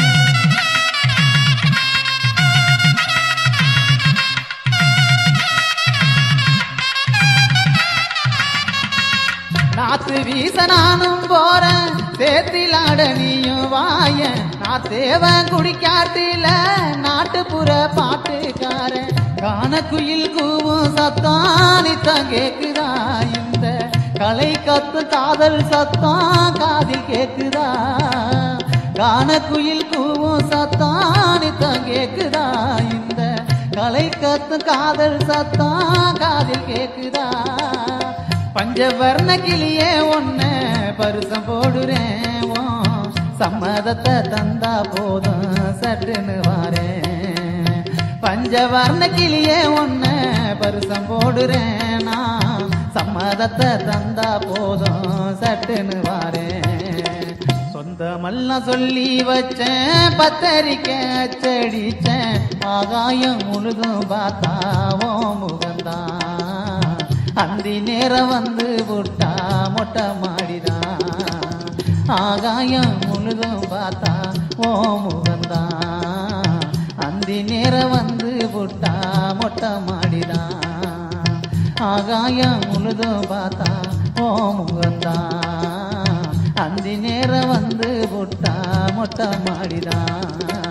நாத்து வீச நானும் போறேன் சேத்தில் ஆட நீயும் வாயன் நான் தேவன் குடிக்காட்டில நாட்டுப்புற பாட்டுக்காரன் கானக்குயில் கூவும் சத்தம் நித்தம் கேக்குதா இந்த கலை கத்து காதல் சத்தம் காதில் கேக்குதா கானக்குயில் கூவும் சத்தம் நித்தம் கேக்குதா இந்த கலை கத்து காதல் சத்தம் காதில் கேக்குதா பஞ்சவர்ண கிளியே ஒன்ன பருசம் போடுறேன் உன் சம்மதத்தை தந்தா போதும் சட்டுன்னு வாரேன் பஞ்சவர்ண கிளியே ஒன்ன பருசம் போடுறேன் நான் சம்மதத்தை தந்தா போதும் சட்டுன்னு வாரேன் சொந்தமெல்லாம் சொல்லி வச்சேன் பத்தரிக்க அச்சடிச்சேன் ஆகாயம் முழுதும் பார்த்தா ஓ முகந்தான் அந்தி நேரம் வந்து விட்டா மொட்டை மாடிதான் ஆகாயம் முழுதும் பார்த்தா ஓ முகந்தான் அந்தி நேரம் வந்து விட்டா மொட்டை மாடிதான் ஆகாயம் முழுதும் பார்த்தா ஓ முகந்தான் அந்தி நேரம் வந்து விட்டா மொட்டை மாடிதான்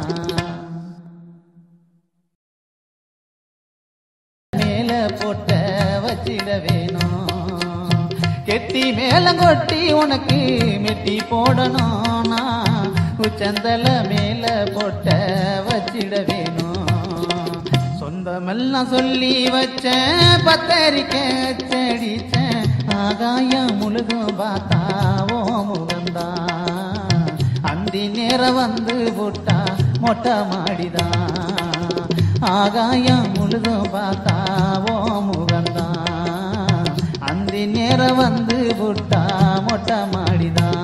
மேல போட்ட வச்சிட வேணும் கெட்டி மேல கொட்டி உனக்கு மெட்டி போடணும் நான் உச்சந்தல மேல போட்ட வச்சிட வேணும் சொந்தமெல்லாம் சொல்லி வச்சேன் பத்தரிக்க செடிச்சேன் ஆகாயம் முழுதும் பார்த்தா ஓ முகந்தான் அந்தி நேரம் வந்து போட்டா மொட்டை மாடிதான் ஆகாயம் முழுதும் பார்த்தா ஓ முகந்தான் அந்தி நேரம் வந்து போட்டா மொட்டை மாடிதான்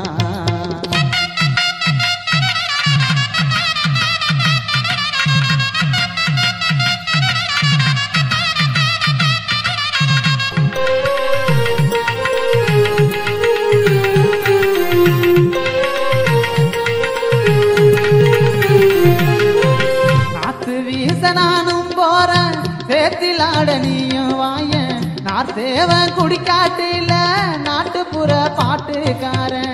நாத்து வீச நானும் போறேன் சேத்தில் ஆட நீயும் வாயன் நான் தேவன் குடிக்காட்டில நாட்டுப்புற பாட்டுக்காரன்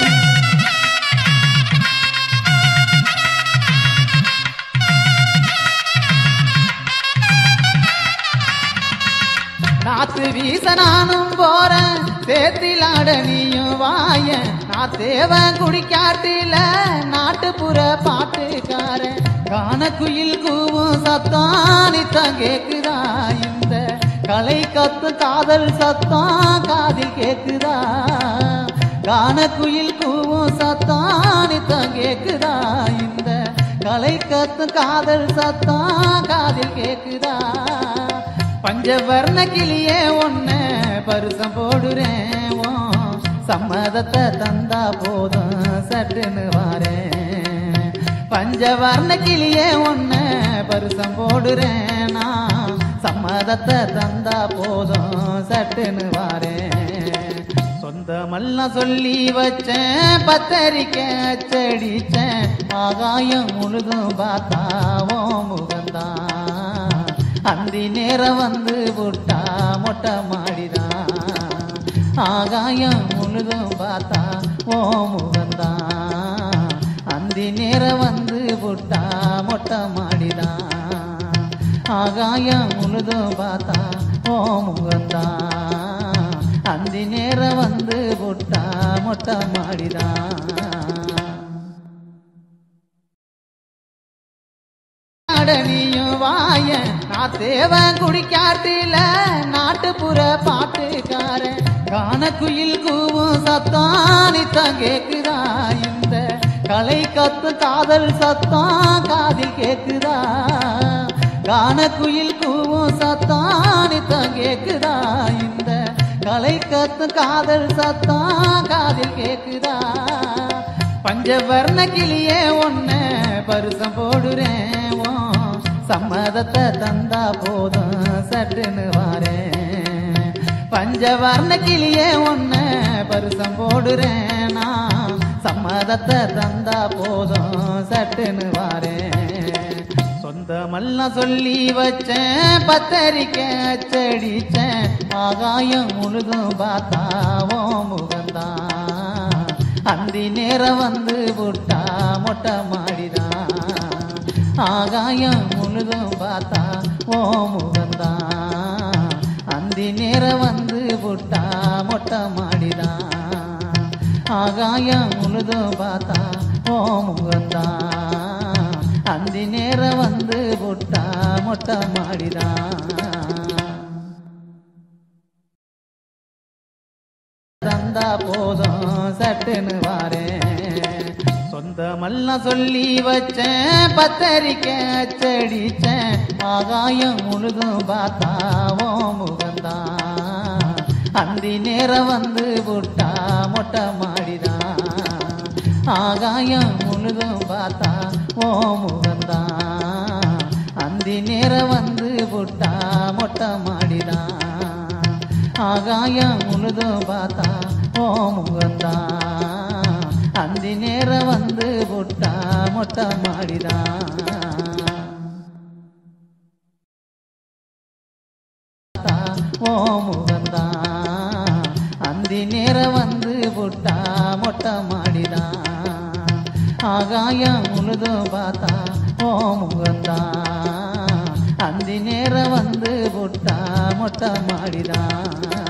நாத்து வீச நானும் போறேன் சேத்தில் ஆட நீயும் வாயன் நான் தேவன் குடிக்காட்டில நாட்டுப்புற பாட்டுக்காரன் கானக்குயில் கூவும் சத்தம் நித்தம் கேக்குதா இந்த கலை கத்து காதல் சத்தம் காதில் கேக்குதா கானக்குயில் கூவும் சத்தம் நித்தம் கேக்குதா இந்த கலை கத்து காதல் சத்தம் காதில் கேக்குதா பஞ்சவர்ண கிளியே ஒன்ன பருசம் போடுறேன் உன் சம்மதத்தை தந்தா போதும் சட்டுன்னு வாரேன் பஞ்சவர்ண கிளியே ஒன்ன பருசம் போடுறேன் நான் சம்மதத்தை தந்தா போதும் சட்டுன்னு வாரேன் சொந்தமெல்லாம் சொல்லி வச்சேன் பத்தரிக்க அச்சடிச்சேன் ஆகாயம் முழுதும் பார்த்தா ஓ முகந்தான் அந்தி நேரம் வந்து விட்டா மொட்டை மாடிதான் ஆகாயம் முழுதும் பார்த்தா ஓ முகந்தான் அந்தி நேரம் வந்து விட்டா மொட்டை மாடிதான் ஆகாயம் முழுதும் பார்த்தா ஓ முகந்தான் அந்தி நேரம் வந்து விட்டா மொட்டை மாடிதான் அடனியும் வாய நான் தேவன் குடிக்காட்டில நாட்டுப்புற பாட்டுக்காரன் காணக்குயில் கூவும் சத்தம் நித்தம் கேக்குதா இந்த கலை கத்து காதல் சத்தம் காதில் கேக்குதா காணக்குயில் கூவும் சத்தம் நித்தம் கேக்குதா இந்த கலை கத்து காதல் சத்தம் காதில் கேக்குதா பஞ்சவர்ண கிளியே ஒன்ன பருசம் போடுறேன் உன் சம்மதத்தை தந்தா போதும் சட்டுன்னு வாரேன் பஞ்சவர்ண கிளியே ஒன்ன பருசம் போடுறேன் நான் சம்மதத்தை தந்தா போதும் சட்டுன்னு வாரேன் சொந்தமெல்லாம் சொல்லி வச்சேன் பத்தரிக்கை அச்சடிச்சேன் ஆகாயம் முழுதும் பார்த்தா ஓ முகந்தான் அந்தி நேரம் வந்து விட்டா மொட்டை மாடிதான் ஆகாயம் முழுதும் பார்த்தா ஓ முகந்தான் அந்தி நேரம் வந்து விட்டா மொட்டை மாடிதான் ஆகாயம் முழுதும் பார்த்தா ஓ முகந்தான் அந்தி நேரம் வந்து விட்டா மொட்டை மாடிதான் தந்தா போதும் சட்டுன்னு வாரேன் சொந்தமெல்லாம் சொல்லி வச்சேன் பத்தரிக்கை அச்சடிச்சேன் ஆகாயம் முழுதும் பார்த்தா ஓ முகந்தான் அந்தி நேரம் வந்து விட்டா மொட்டை மாடிதான் ஆகாயம் முழுதும் பார்த்தா ஓ முகந்தான் அந்தி நேரம் வந்து விட்டா மொட்டை மாடிதான் ஆகாயம் முழுதும் பார்த்தா ஓ முகந்தான் அந்தி நேரம் வந்து விட்டா மொட்டை மாடிதான் ஓ முகந்தான் அந்தி நேரம் வந்து விட்டா மொட்டை மாடிதான் ஆகாயம் முழுதும் பார்த்தா ஓ முகந்தான் அந்தி நேரம் வந்து விட்டா மொட்டை மாடிதான்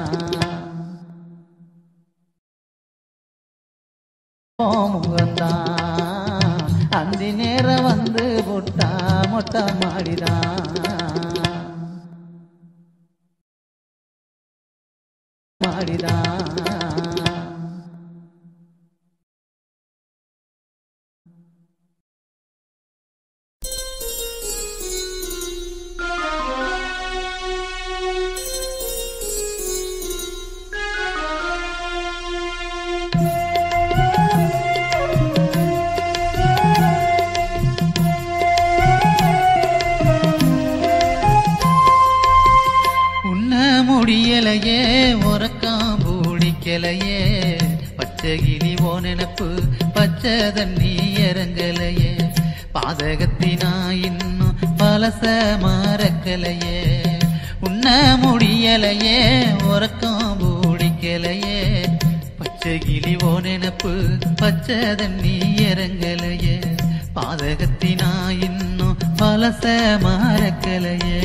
ஓ முகந்தான் அந்தி நேரம் வந்து விட்டா மொட்டை மாடிதான் மாடிதான் உன்ன முடியலையே உறக்கம் பிடிக்கலையே பச்சை கிளி ஓ நினப்பு பச்சை தண்ணி இறங்கலையே பாதகத்தினா இன்னும் பலச மறக்கலையே உன்ன முடியலையே உறக்கம் பிடிக்கலையே பச்சை கிளி ஓ நினப்பு பச்சை தண்ணி இறங்கலையே பாதகத்தினா இன்னும் பலச மறக்கலையே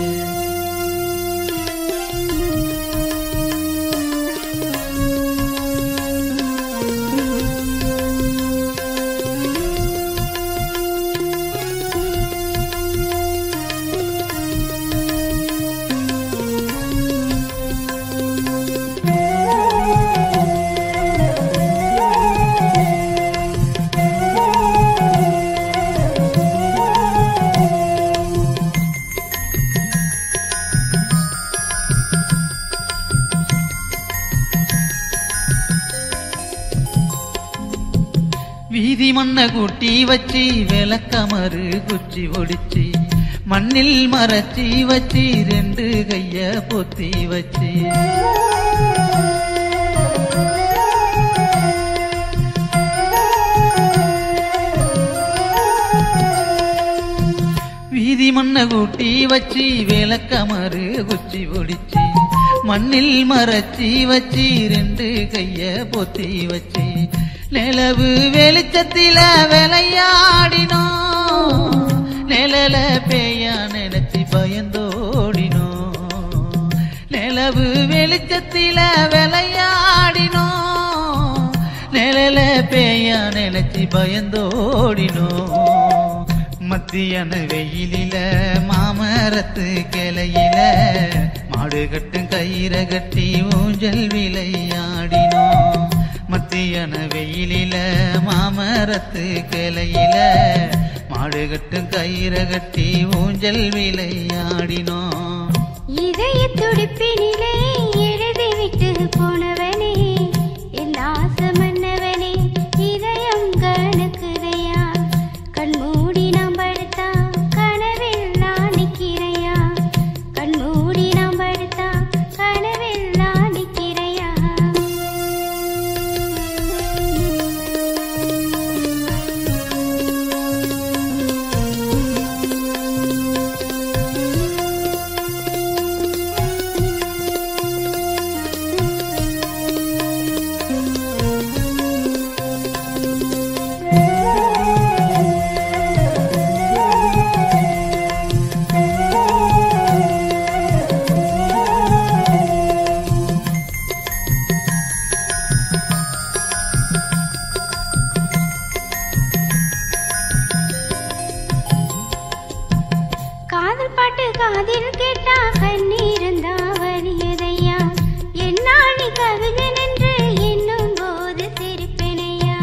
வீதி மண்ண கூட்டி வச்சு விளக்கமறு குச்சி ஒடிச்சு மண்ணில் மறைச்சி வச்சு ரெண்டு கைய பொத்தி வச்சு வீதி மண்ணை கூட்டி வச்சு விளக்கமறு குச்சி பிடிச்சி மண்ணில் மறைச்சி வச்சு ரெண்டு கைய பொத்தி வச்சு நிலவு வெளிச்சத்தில விளையாடினோம் நிழல பேயா நினைச்சு பயந்தோடினோம் நிலவு வெளிச்சத்தில விளையாடினோம் நிழல பேயா நினைச்சு பயந்தோடினோம் மத்தியான வெயிலில மாமரத்து கிளையில மாடு கட்டும் கயிற கட்டி ஊஞ்சல் விளையாடினோம் மத்தியான வெயிலில மாமரத்து கிளையில மாடு கட்டும் கயிற கட்டி ஊஞ்சல் விளையாடினோம் இதய துடிப்பினிலே எழுதிவிட்டு போனவனே என் ஆசை மன்னவனே இதயம் கணக்குதையா கண்மூடி நாம் படுத்தா கனவில் நான் நிற்கிறையா கண்மூடி நாம் படுத்தா கனவில் நான் நிற்கிறையா காதல் பாட்டு காதில் கேட்டா கண்ணீரந்தா வலியதையா என்னாணி கவிதன் என்று எண்ணும் போது சிரிப்பினையா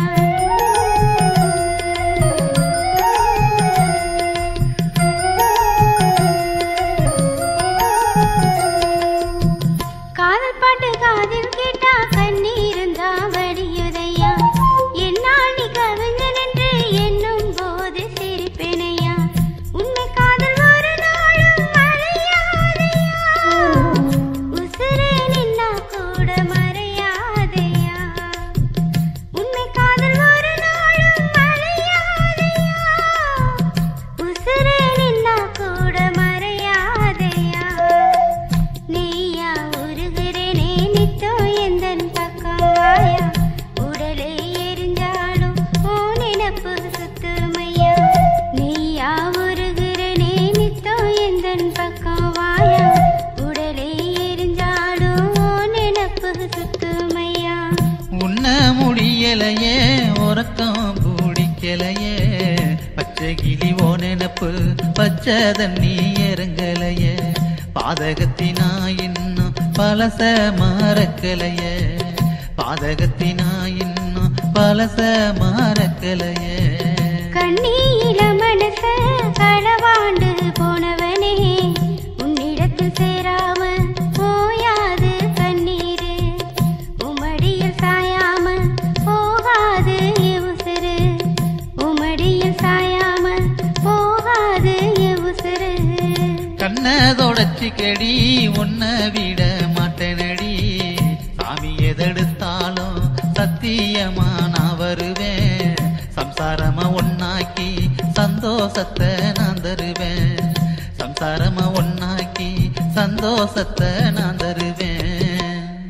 காதல் பாட்டு காதில் கேட்டா கண்ணீரந்தா வலியதையா என்னாணி கவிஞன் என்று எண்ணும் போது சிரிப்பினையா உண்மை காதல் ஒரு நாளும் அழியாதையா உசுரே நின்னா கூட மறையாதையா உண்மை காதல் ஒரு நாளும் அழியாதையா உசுரே நின்னா கூட மறையாதையா நீயா உருகிறேனே நித்தோ எந்தன் பக்கம் வாயா உடலே எரிஞ்சாலும் ஓ நினப்பு சுத்துமையா நீயா உருகிறேனே நித்தோ எந்தன் பக்கம் வாயா உடலே எரிஞ்சாலும் ஓ நினப்பு சுத்துமையா உண்ண முடியலையே உறக்கம் பிடிக்கலையே பச்சை கிளி ஓ நினப்பு பச்சை தண்ணி இறங்கலையே பாதகத்தினா இன்னும் பலச மறக்கலையே பாதகத்தினா இன்னும் பலச மறக்கலையே கண்ணீல மனச களவாண்டு போனவனே உன்னிடத்தில் சேராம போயாது கண்ணீரு உமடியில் சாயாம போகாது உசுறு உமடியில் சாயாம போகாது உசுறு கண்ண தொடச்சி கடி உன்னை விட மாட்டேனடி சாமி எதெடுத்தாலும் சத்தியமா நான் வருவேன் சம்சாரமா ஒன்னாக்கி சந்தோஷத்தை நான் தருவேன் சம்சாரமா ஒன்னாக்கி சந்தோஷத்தை நான் தருவேன்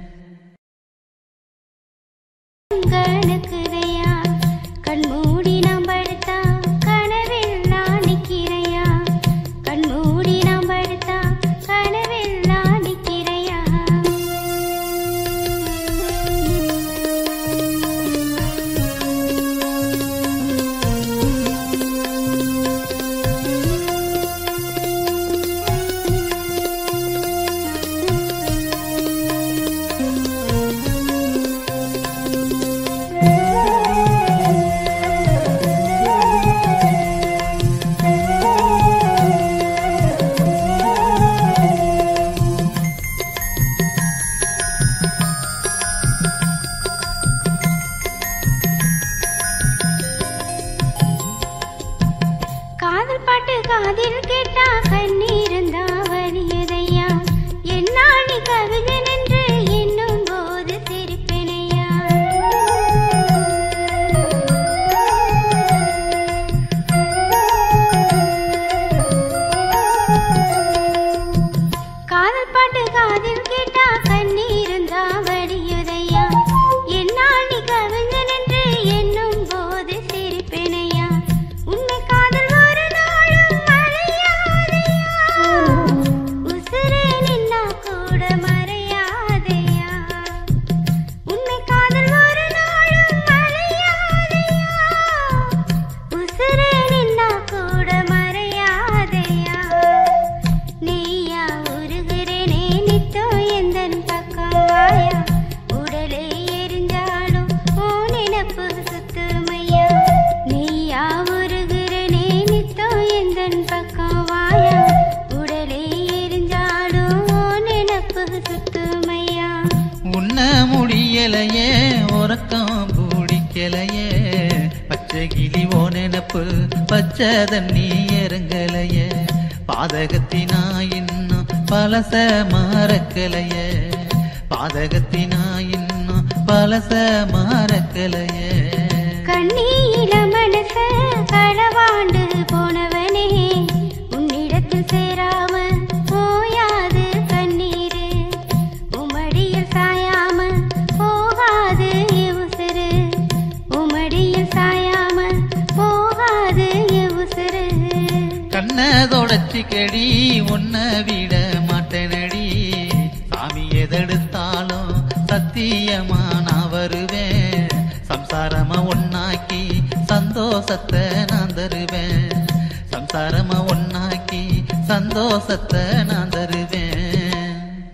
கணக்குதையா கண்மூடி நாம் படுத்தா கனவில் நான் நிற்கிறையா கண்மூடி நாம் படுத்தா கனவில் நான் நிற்கிறையா காதல் பாட்டு காதில் கேட்டா கண்ணீரந்தா வலியதையா என்னாணி கவிதன் என்று எண்ணும் போது சிரிப்பினையா முடியலையே உறக்கம் பிடிக்கலையே பச்சை கிளி ஓ நினப்பு பச்சை தண்ணி இறங்கலையே பாதகத்தினா இன்னும் பலச மறக்கலையே பாதகத்தினா இன்னும் பலச மறக்கலையே கண்ணீல மனச களவாண்டு போனவனே உன்னிடத்தில் சேராம போயாது கண்ணீரு உமடியில் சாயாம போகாது உசுறு உமடியில் சாயாம போகாது உசுறு கண்ண தொடச்சி கெடி உன்னை விட மாட்டேனடி சாமி எதெடுத்தாலும் சத்தியமா நான் வருவேன் சம்சாரமா ஒன்னாக்கி சந்தோஷத்தை நான் தருவேன் சம்சாரமா ஒன்னாக்கி சந்தோஷத்தை நான் தருவேன்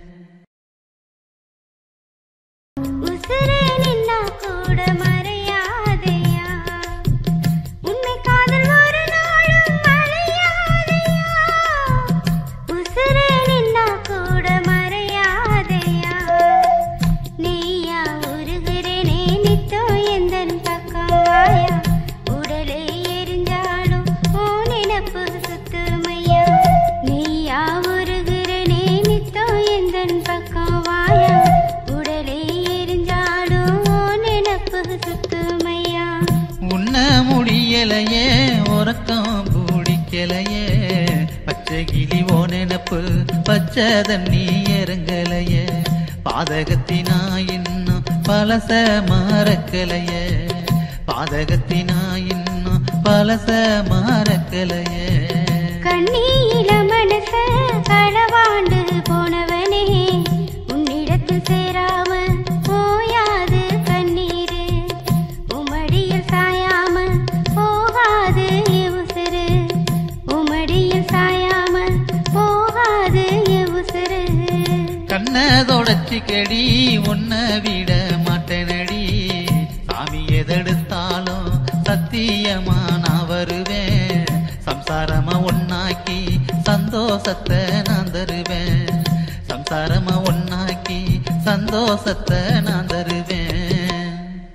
உசுரே நின்னா கூட மறையாதையா உன்னை காதல் ஒரு நாளும் மறையாதையா உசுரே நின்னா கூட மறையாதையா நீயா உருகிறேனே நித்தோ எந்தன் பக்கம் வாயா உடலே எரிஞ்சாலும் ஓ நினப்பு சுத்துமையா நீயா உருகிறேனே நித்தோ எந்தன் பக்கம் வாயா உடலே எரிஞ்சாலும் ஓ நினப்பு சுத்துமையா உண்ண முடியலையே உறக்கம் பிடிக்கலையே பச்சை கிளி ஓ நினப்பு பச்சை தண்ணி இறங்கலையே பாதகத்தினா இன்னும் பலச மறக்கலையே பாதகத்தினா இன்னும் பலச மறக்கலையே கண்ணீல மனச களவாண்டு போனவனே உன்னிடத்தில் சேராம போயாது கண்ணீரு உமடியில் சாயாம போகாது உசுறு உமடியில் சாயாம போகாது உசுறு கண்ண தொடச்சி கெடி உன்னை விட மாட்டேனடி சாமி எதெடுத்தாலும் சத்தியமா நான் வருவேன் சம்சாரமா ஒன்னாக்கி சந்தோஷத்தை நான் தருவேன் சம்சாரமா ஒன்னாக்கி சந்தோஷத்தை நான் தருவேன்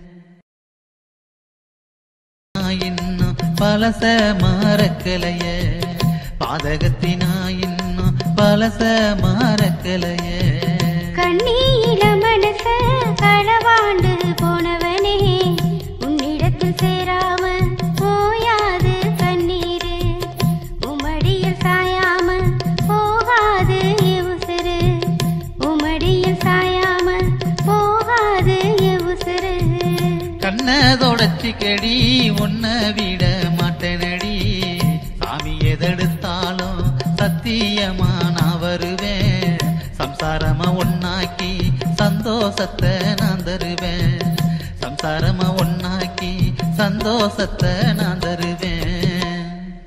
நான் இன்னும் பலச மறக்கலையே பாதகத்தினா இன்னும் பலச மறக்கலையே கண்ணீல மனச களவாண்டு போனவனே உன்னிடத்தில் சேராம போயாது கண்ணீரு உமடியில் சாயாம போகாது உசுறு உமடியில் சாயாம போகாது உசுறு கண்ண தொடச்சி கெடி உன்னை விட மாட்டேனடி சாமி எதெடுத்தாலும் சத்தியமா நான் வருவேன் சம்சாரமா ஒன்னாக்கி சந்தோஷத்தை நான் தருவேன் சம்சாரமா ஒன்னாக்கி சந்தோஷத்தை நான் தருவேன்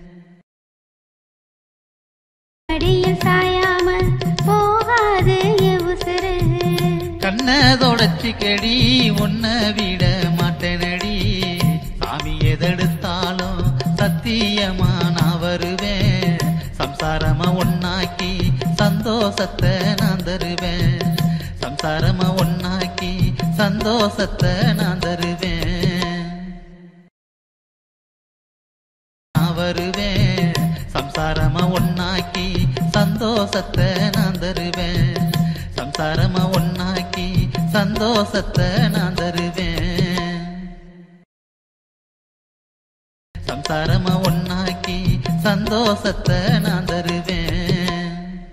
மடியில் சாயாம போகாது உசுறு கண்ண தொடச்சி கெடி உன்னை விட மாட்டேனடி சாமி எதெடுத்தாலும் சத்தியமா நான் வருவேன் சம்சாரமா ஒன்னாக்கி சந்தோஷத்தை நான் தருவேன் சம்சாரமா ஒன்னாக்கி சந்தோஷத்தை நான் தருவேன் நான் வருவேன் சம்சாரமா ஒன்னாக்கி சந்தோஷத்தை நான் தருவேன் சம்சாரமா ஒன்னாக்கி சந்தோஷத்தை நான் தருவேன் சம்சாரமா ஒன்னாக்கி சந்தோஷத்தை நான் தருவேன்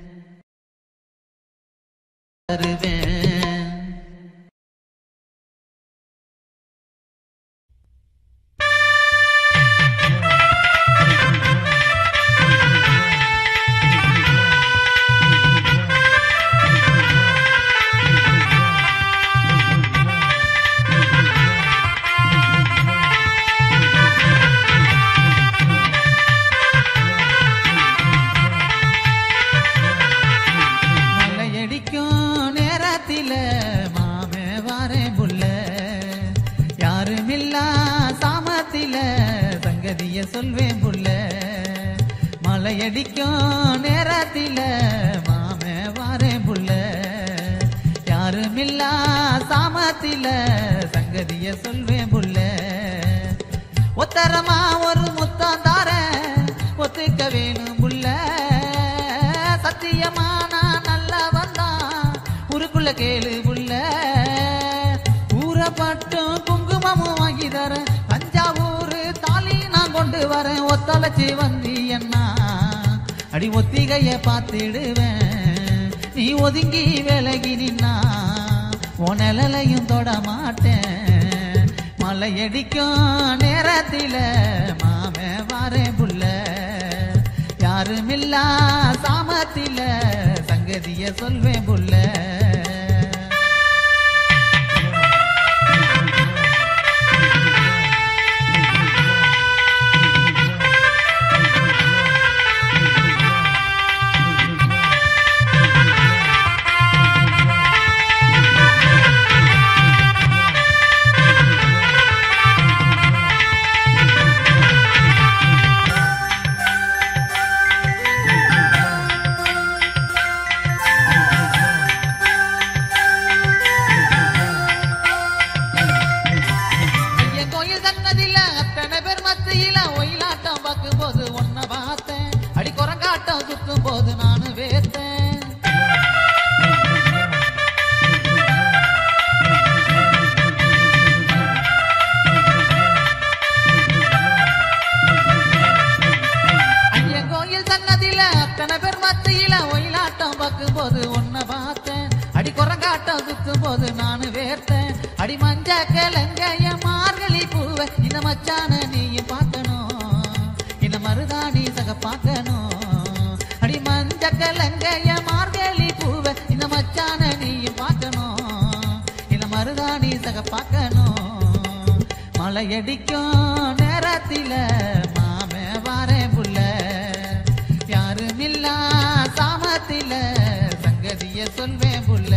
தருவேன் மலையடிக்கும் நேரத்தில மாமே வாரேன் புள்ள யாருமில்லா சாமத்தில சங்கதிய சொல்வேன் புள்ள மலையடிக்கும் நேரத்தில மாமே வாரேன் புள்ள யாருமில்லா யாருமில்லா சாமத்தில சங்கதிய சொல்வேன் புள்ள ஒத்தரமா ஒரு முத்தம் தார ஒத்துக்க வேணும் புள்ள சத்தியமா நான் நல்லா வந்தான் ஊருக்குள்ள கேளு புள்ள ஊறப்பட்டும் குங்குமமும் வாங்கி தரேன் தஞ்சாவூர் தாலி நான் கொண்டு வரேன் ஒத்தலைச்சி வந்தி என்ன அடி ஒத்திகைய பார்த்திடுவேன் நீ ஒதுங்கி விலகி நின்னா உன் நிழலையும் தொட மாட்டேன் மலையடிக்கும் நேரத்தில மாமே வாரேன் புள்ள யாருமில்லா சாமத்தில சங்கதிய சொல்வேன் புள்ள ஐயன் கோயில் தன்னதில்ல அத்தனை பேர் மத்தியில ஒயிலாட்டம் பார்க்கும் போது ஒன்ன பார்த்தேன் அடி குரங்காட்டம் சுத்தும் போது நானு வேத்தேன் ஐயன் கோயில் சன்னதியில அத்தனை பேர் மத்தியில ஒயிலாட்டம் பார்க்கும் போது ஒன்ன பார்த்தேன் அடி குரங்காட்டம் சுத்தும் போது நானு வேர்த்தேன் அடி மஞ்ச கிழங்கைய மார்கழி பூவ இந்த மச்சான நீயும் பார்க்கணும் இந்த மருதாணி சக பார்க்கணும் அடி மஞ்ச கிழங்கைய மார்கழி பூவ இந்த மச்சான நீயும் பார்க்கணும் இந்த மருதாணி சக பார்க்கணும் மலையடிக்கும் நேரத்தில மாமே வாரேன் புள்ள யாருமில்லா சாமத்தில சங்கதிய சொல்வேன் புள்ள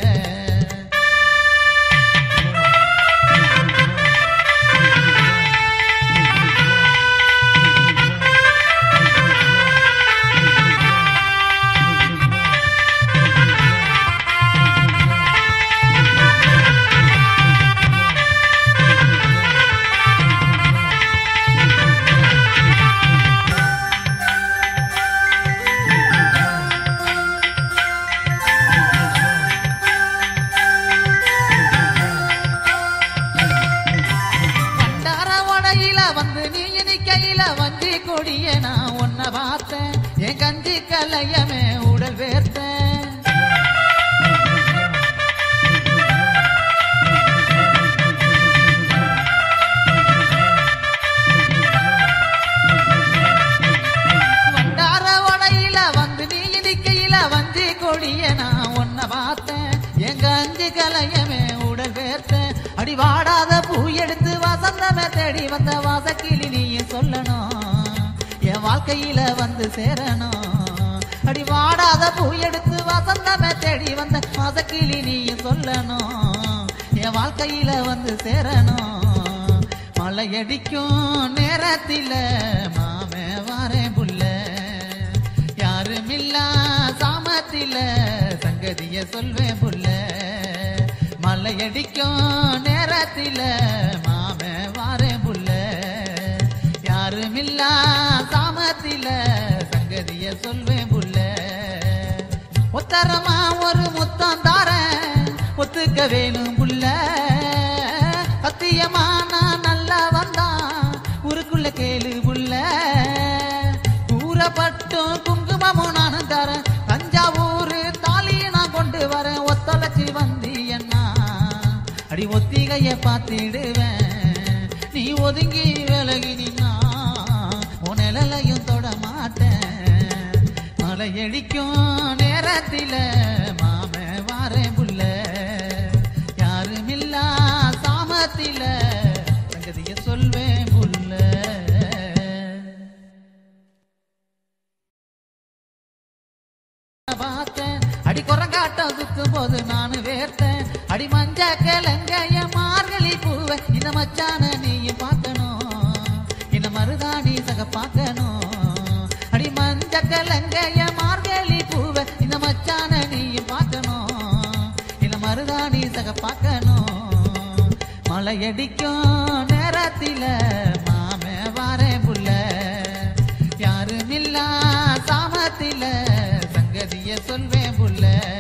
பண்டார வடையில வந்து நீ நிக்கையில வஞ்சி கொடிய நான் உன்னை பார்த்தேன் என் கஞ்சி கலையமே உடல் வேர்த்தேன் வண்டார வடையில வந்து நீ நிக்கையில வஞ்சி கொடிய நான் உன்னை பார்த்தேன் என் கஞ்சி கலையமே உடல் வேர்த்தேன் அடி வாடாத பூ எடுத்து வசந்தமே தேடி வந்த வாசக்கிளி நீயும் சொல்லணும் என் வாழ்க்கையில வந்து சேரணும் அடி வாடாத பூ எடுத்து வசந்தமே தேடி வந்த வாசக்கிளி நீயும் சொல்லணும் என் வாழ்க்கையில வந்து சேரணும் மலையடிக்கும் நேரத்தில மாமே வாரேன் புள்ள யாருமில்லா சாமத்தில சங்கதிய சொல்வேன் புள்ள மலையடிக்கும் நேரத்தில மாமே வாரேன் புள்ள யாருமில்லா சாமத்தில சங்கதிய சொல்வேன் புள்ள ஒத்தரமா ஒரு முத்தம் தாரேன் ஒத்துக்க வேணும் புள்ள சத்தியமா நான் நல்லா வந்தான் ஊருக்குள்ள கேளு புள்ள கூறப்பட்டும் குங்குமமும் நானும் தரேன் தஞ்சாவூர் தாலி நான் கொண்டு வரேன் ஒத்தலைச்சி வந்தி என்ன அடி ஒத்திகைய பார்த்திடுவேன் நீ ஒதுங்கி விலகி நின்னா உன் நிழலையும் தொட மாட்டேன் மலையடிக்கும் நேரத்தில மாமே வாரேன் புள்ள யாருமில்லா சாமத்தில சங்கதிய சொல்வேன் புள்ள பார்த்தேன் அடி குரங்காட்டம் சுத்தும் போது நானு வேர்த்தேன் அடி மஞ்ச கிழங்கைய மார்கழி பூவை இந்த மச்சான நீயும் பார்க்கணும் இந்த மருதாணி சக பார்க்கணும் அடி மஞ்ச கிழங்கைய மார்கழி பூவை இந்த மச்சான நீயும் பார்க்கணும் இந்த மருதாணி மழையடிக்கும் நேரத்தில மாமே வாரேன் புள்ள யாருமில்லா சாமத்தில சங்கதிய சொல்வேன் புள்ள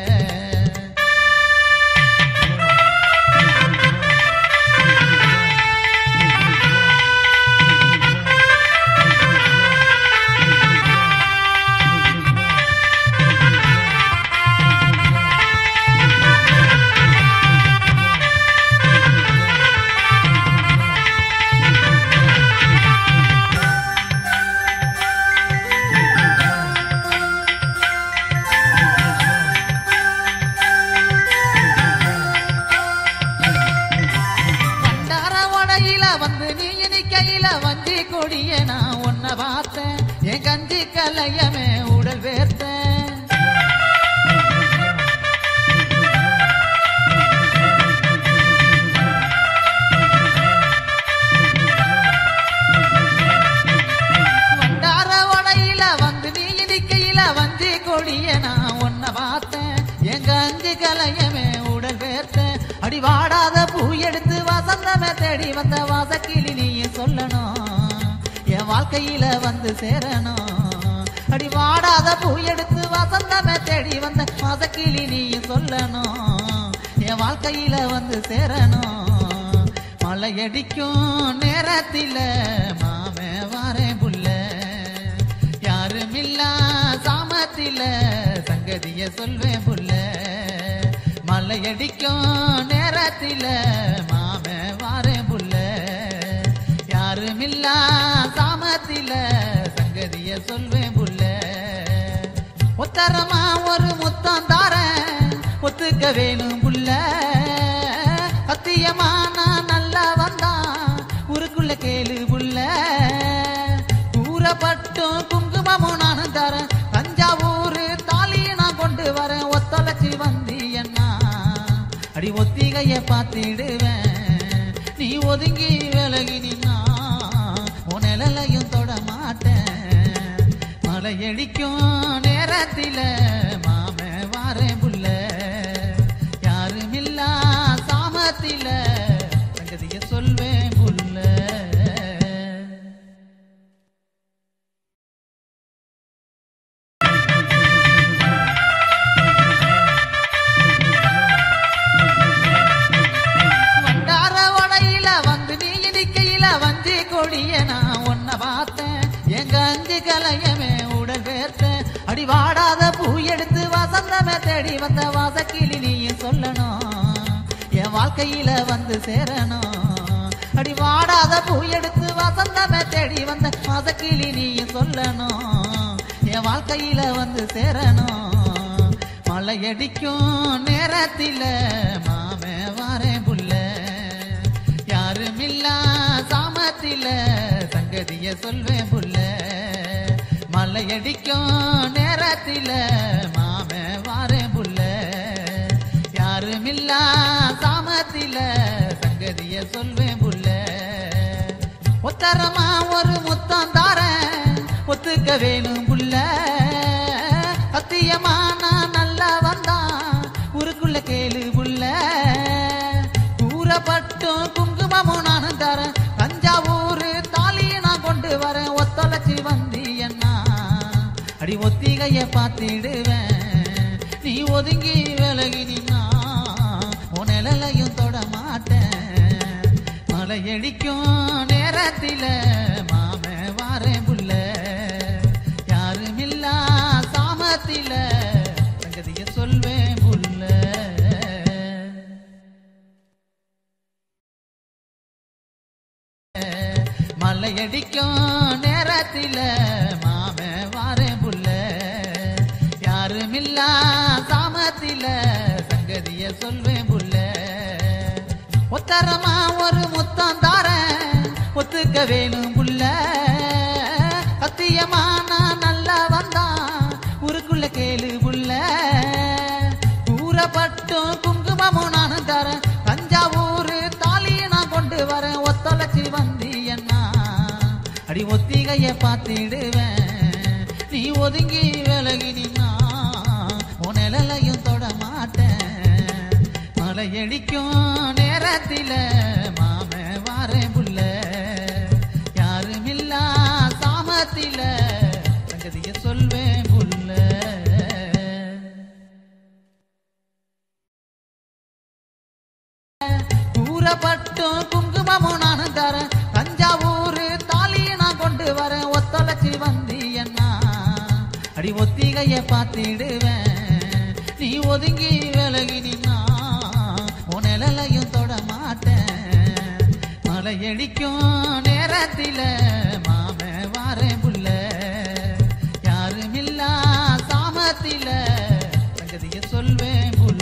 பண்டார உடையில வந்து நீ கையில வஞ்சி கொடிய நான் உன்னை பார்த்தேன் என் கஞ்சி கலையமே உடல் வேர்த்தேன் வண்டார உடையில வந்து நீ இடிக்கையில வஞ்சி கொடிய நான் உன்னை பார்த்தேன் எங்க அஞ்சு கலையமே உடல் வேர்த்தேன் அடி வாடாத பூ எடுத்து வசந்தமே தேடி வந்த வாசக்கிளி நீ சொல்லணும் என் வாழ்க்கையில வந்து சேரணும் அடி வாடாத பூ எடுத்து வசந்தமே தேடி வந்த வாசக்கிளி நீ சொல்லணும் என் வாழ்க்கையில வந்து சேரணும் மழையடிக்கும் நேரத்தில மாமே வாரேன் புள்ள யாருமில்லா சாமத்தில சங்கதிய சொல்வேன் புள்ள மழையடிக்கும் நேரத்தில மாமே வாரேன் புள்ள யாருமில்லா சாமத்தில சங்கதிய சொல்வேன் புள்ள உத்தரமா ஒரு முத்தம் தாரேன் ஒத்துக்க வேணும் புள்ள சத்தியமா நான் நல்லா வந்தான் ஊருக்குள்ள கேளு புள்ள கூறப்பட்டும் குங்குமமும் நானும் தரேன் தஞ்சாவூர் தாலியை நான் கொண்டு வரேன் ஒத்தலைச்சி வந்தி என்ன அடி ஒத்திகைய பார்த்திடுவேன் நீ ஒதுங்கி விலகி நின்னா உன் நிழலையும் தொட மாட்டேன் மலையடிக்கும் நேரத்தில மாமே வாரேன் புள்ள யாருமில்லா சாமத்தில சங்கதிய சொல்வேன் புள்ள வண்டார உடையில வந்து நீ இடிக்கையில வஞ்சி கொடிய நான் உன்னை பார்த்தேன் எங்க அஞ்சு கலையமே உடல் வேர்த்தேன் அடி வாடாத பூ எடுத்து வசந்தமே தேடி வந்த வாசக்கிளி நீயும் சொல்லணும் என் வாழ்க்கையில வந்து சேரணும் அடி வாடாத பூ எடுத்து வசந்தமே தேடி வந்த வாசக்கிளி நீயும் சொல்லணும் என் வாழ்க்கையில வந்து சேரணும் மழையடிக்கும் நேரத்தில மாமே வாரேன் புள்ள யாருமில்லா சாமத்தில சங்கதிய சொல்வேன் புள்ள மலையடிக்கும் நேரத்தில மாமே வாரேன் புள்ள யாருமில்லா சாமத்தில சங்கதிய சொல்வேன் புள்ள உத்தரமா ஒரு முத்தம் தாரேன் ஒத்துக்க வேணும் புள்ள சத்தியமா நான் நல்லா வந்தான் ஊருக்குள்ள கேளு புள்ள கூறப்பட்டும் குங்குமமும் நானும் தரேன் தஞ்சாவூர் தாலியை நான் கொண்டு வரேன் ஒத்தலைச்சி வந்தி என்ன அடி ஒத்திகைய பார்த்திடுவேன் நீ ஒதுங்கி விலகி நின்னா உன் நிழலையும் தொட மாட்டேன் மலையடிக்கும் நேரத்தில மாமே வாரேன் புள்ள யாருமில்லா சாமத்தில சங்கதிய சொல்வேன் புள்ள மலையடிக்கும் நேரத்தில மாமே வாரேன் புள்ள யாருமில்லா சாமத்தில சங்கதிய சொல்வேன் புள்ள உத்தரமா ஒரு முத்தம் தாரேன் ஒத்துக்க வேணும் புள்ள சத்தியமா நான் நல்லா வந்தான் ஊருக்குள்ள கேளு புள்ள கூறப்பட்டும் குங்குமமும் நானும் தரேன் தஞ்சாவூர் தாலியை நான் கொண்டு வரேன் ஒத்தலைச்சி வந்தி என்ன அடி ஒத்திகைய பார்த்திடுவேன் நீ ஒதுங்கி விலகி நின்னா உன் நிழலையும் தொட மாட்டேன் மலையடிக்கும் நேரத்தில மா சாமத்தில சங்கதிய சொல்வேன் புல்ல கூறப்பட்டும் குங்குமமும் நானும் தரேன் தஞ்சாவூர் தாலியை நான் கொண்டு வரேன் ஒத்தலைச்சி வந்தி என்ன அடி ஒத்திகைய பார்த்திடுவேன் நீ ஒதுங்கி விலகி நின்னா உன் நிழலையும் தொட மாட்டேன் மலையடிக்கும் நேரத்தில மாம வாரேன் புள்ள யாருமில்லா சாமத்தில சங்கதிய சொல்வேன் புல்ல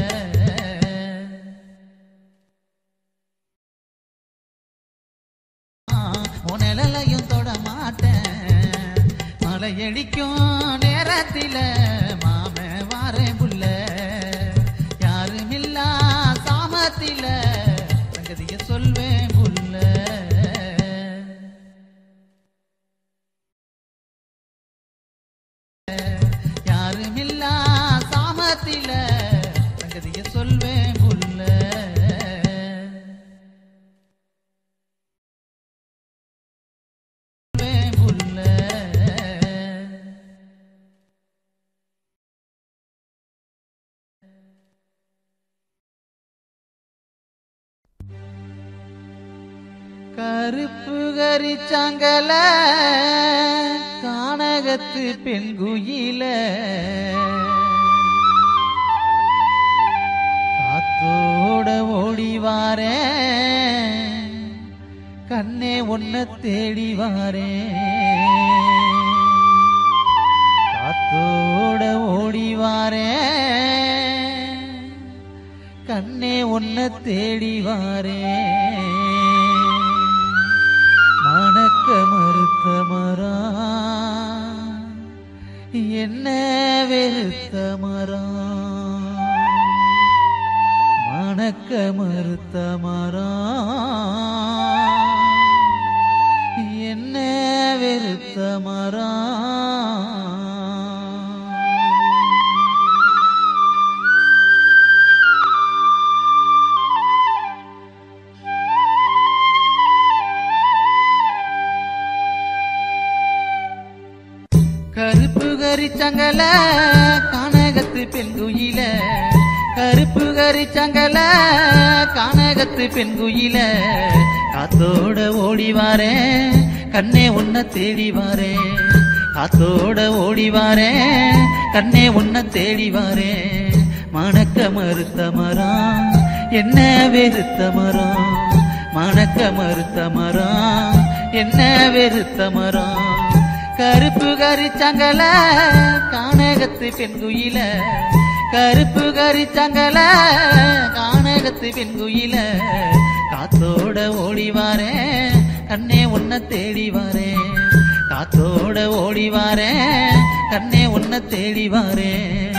உனலையும் தொட மாட்டேன் மலையடிக்கும் நேரத்தில மாம வாரேன் புள்ள யாருமில்லா சாமத்தில சங்கதிய சொல்வேன் புல்ல யாருமில்லா சாமத்தில சங்கதிய சொல்வேன் புல்ல சொல்வேன் புல்ல கருப்பு கரிச்சாங்கல கானகத்து பெண்குயில காத்தோட ஓடி வாரேன் கண்ணே உன்னை தேடி வாரேன் காத்தோட ஓடி வாரேன் கண்ணே உன்னை தேடி வாரேன் மணக்க மறுத்த மரா என்ன வெறுத்த மரா மணக்க மறுத்த மரா என்ன வெறுத்த மரா கருப்பு கரிச்சங்கல கானகத்து பெண்குயில கருப்பு கரிச்சங்கல கானகத்து பெண்குயில காத்தோட ஓடி வாரேன் கண்ணே உன்னை தேடி வாரேன் காத்தோட ஓடி வாரேன் கண்ணே உன்னை தேடி வாரேன் மணக்க மறுத்த மரம் என்ன வெறுத்த மரம் மணக்க மறுத்த மரம் என்ன வெறுத்த மரம் கருப்பு கரிச்சங்கல கானகத்து பெண்குயில கருப்பு கரிச்சங்கல கானகத்து பெண்குயில காத்தோட ஓடி வாரேன் கண்ணே உன்னை தேடி வாரேன் காத்தோட ஓடி வாரேன் கண்ணே உன்னை தேடி வாரேன்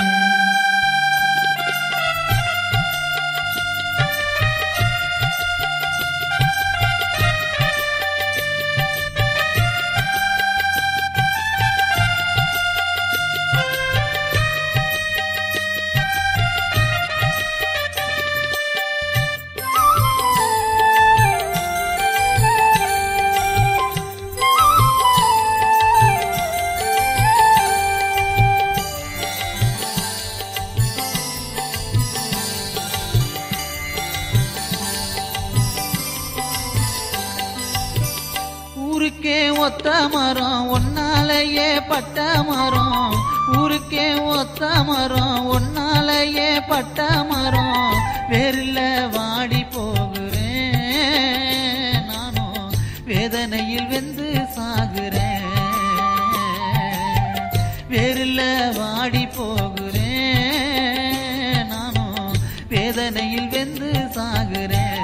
ஊருக்கே ஒத்த மரம் ஒன்னாலேயே பட்ட மரம் ஊருக்கே ஒத்த மரம் ஒன்னாலேயே பட்ட மரம் வேறில்ல வாடி போகிறேன் நானும் வேதனையில் வெந்து சாகுறேன் வேறில்ல வாடி போகிறேன் நானும் வேதனையில் வெந்து சாகுறேன்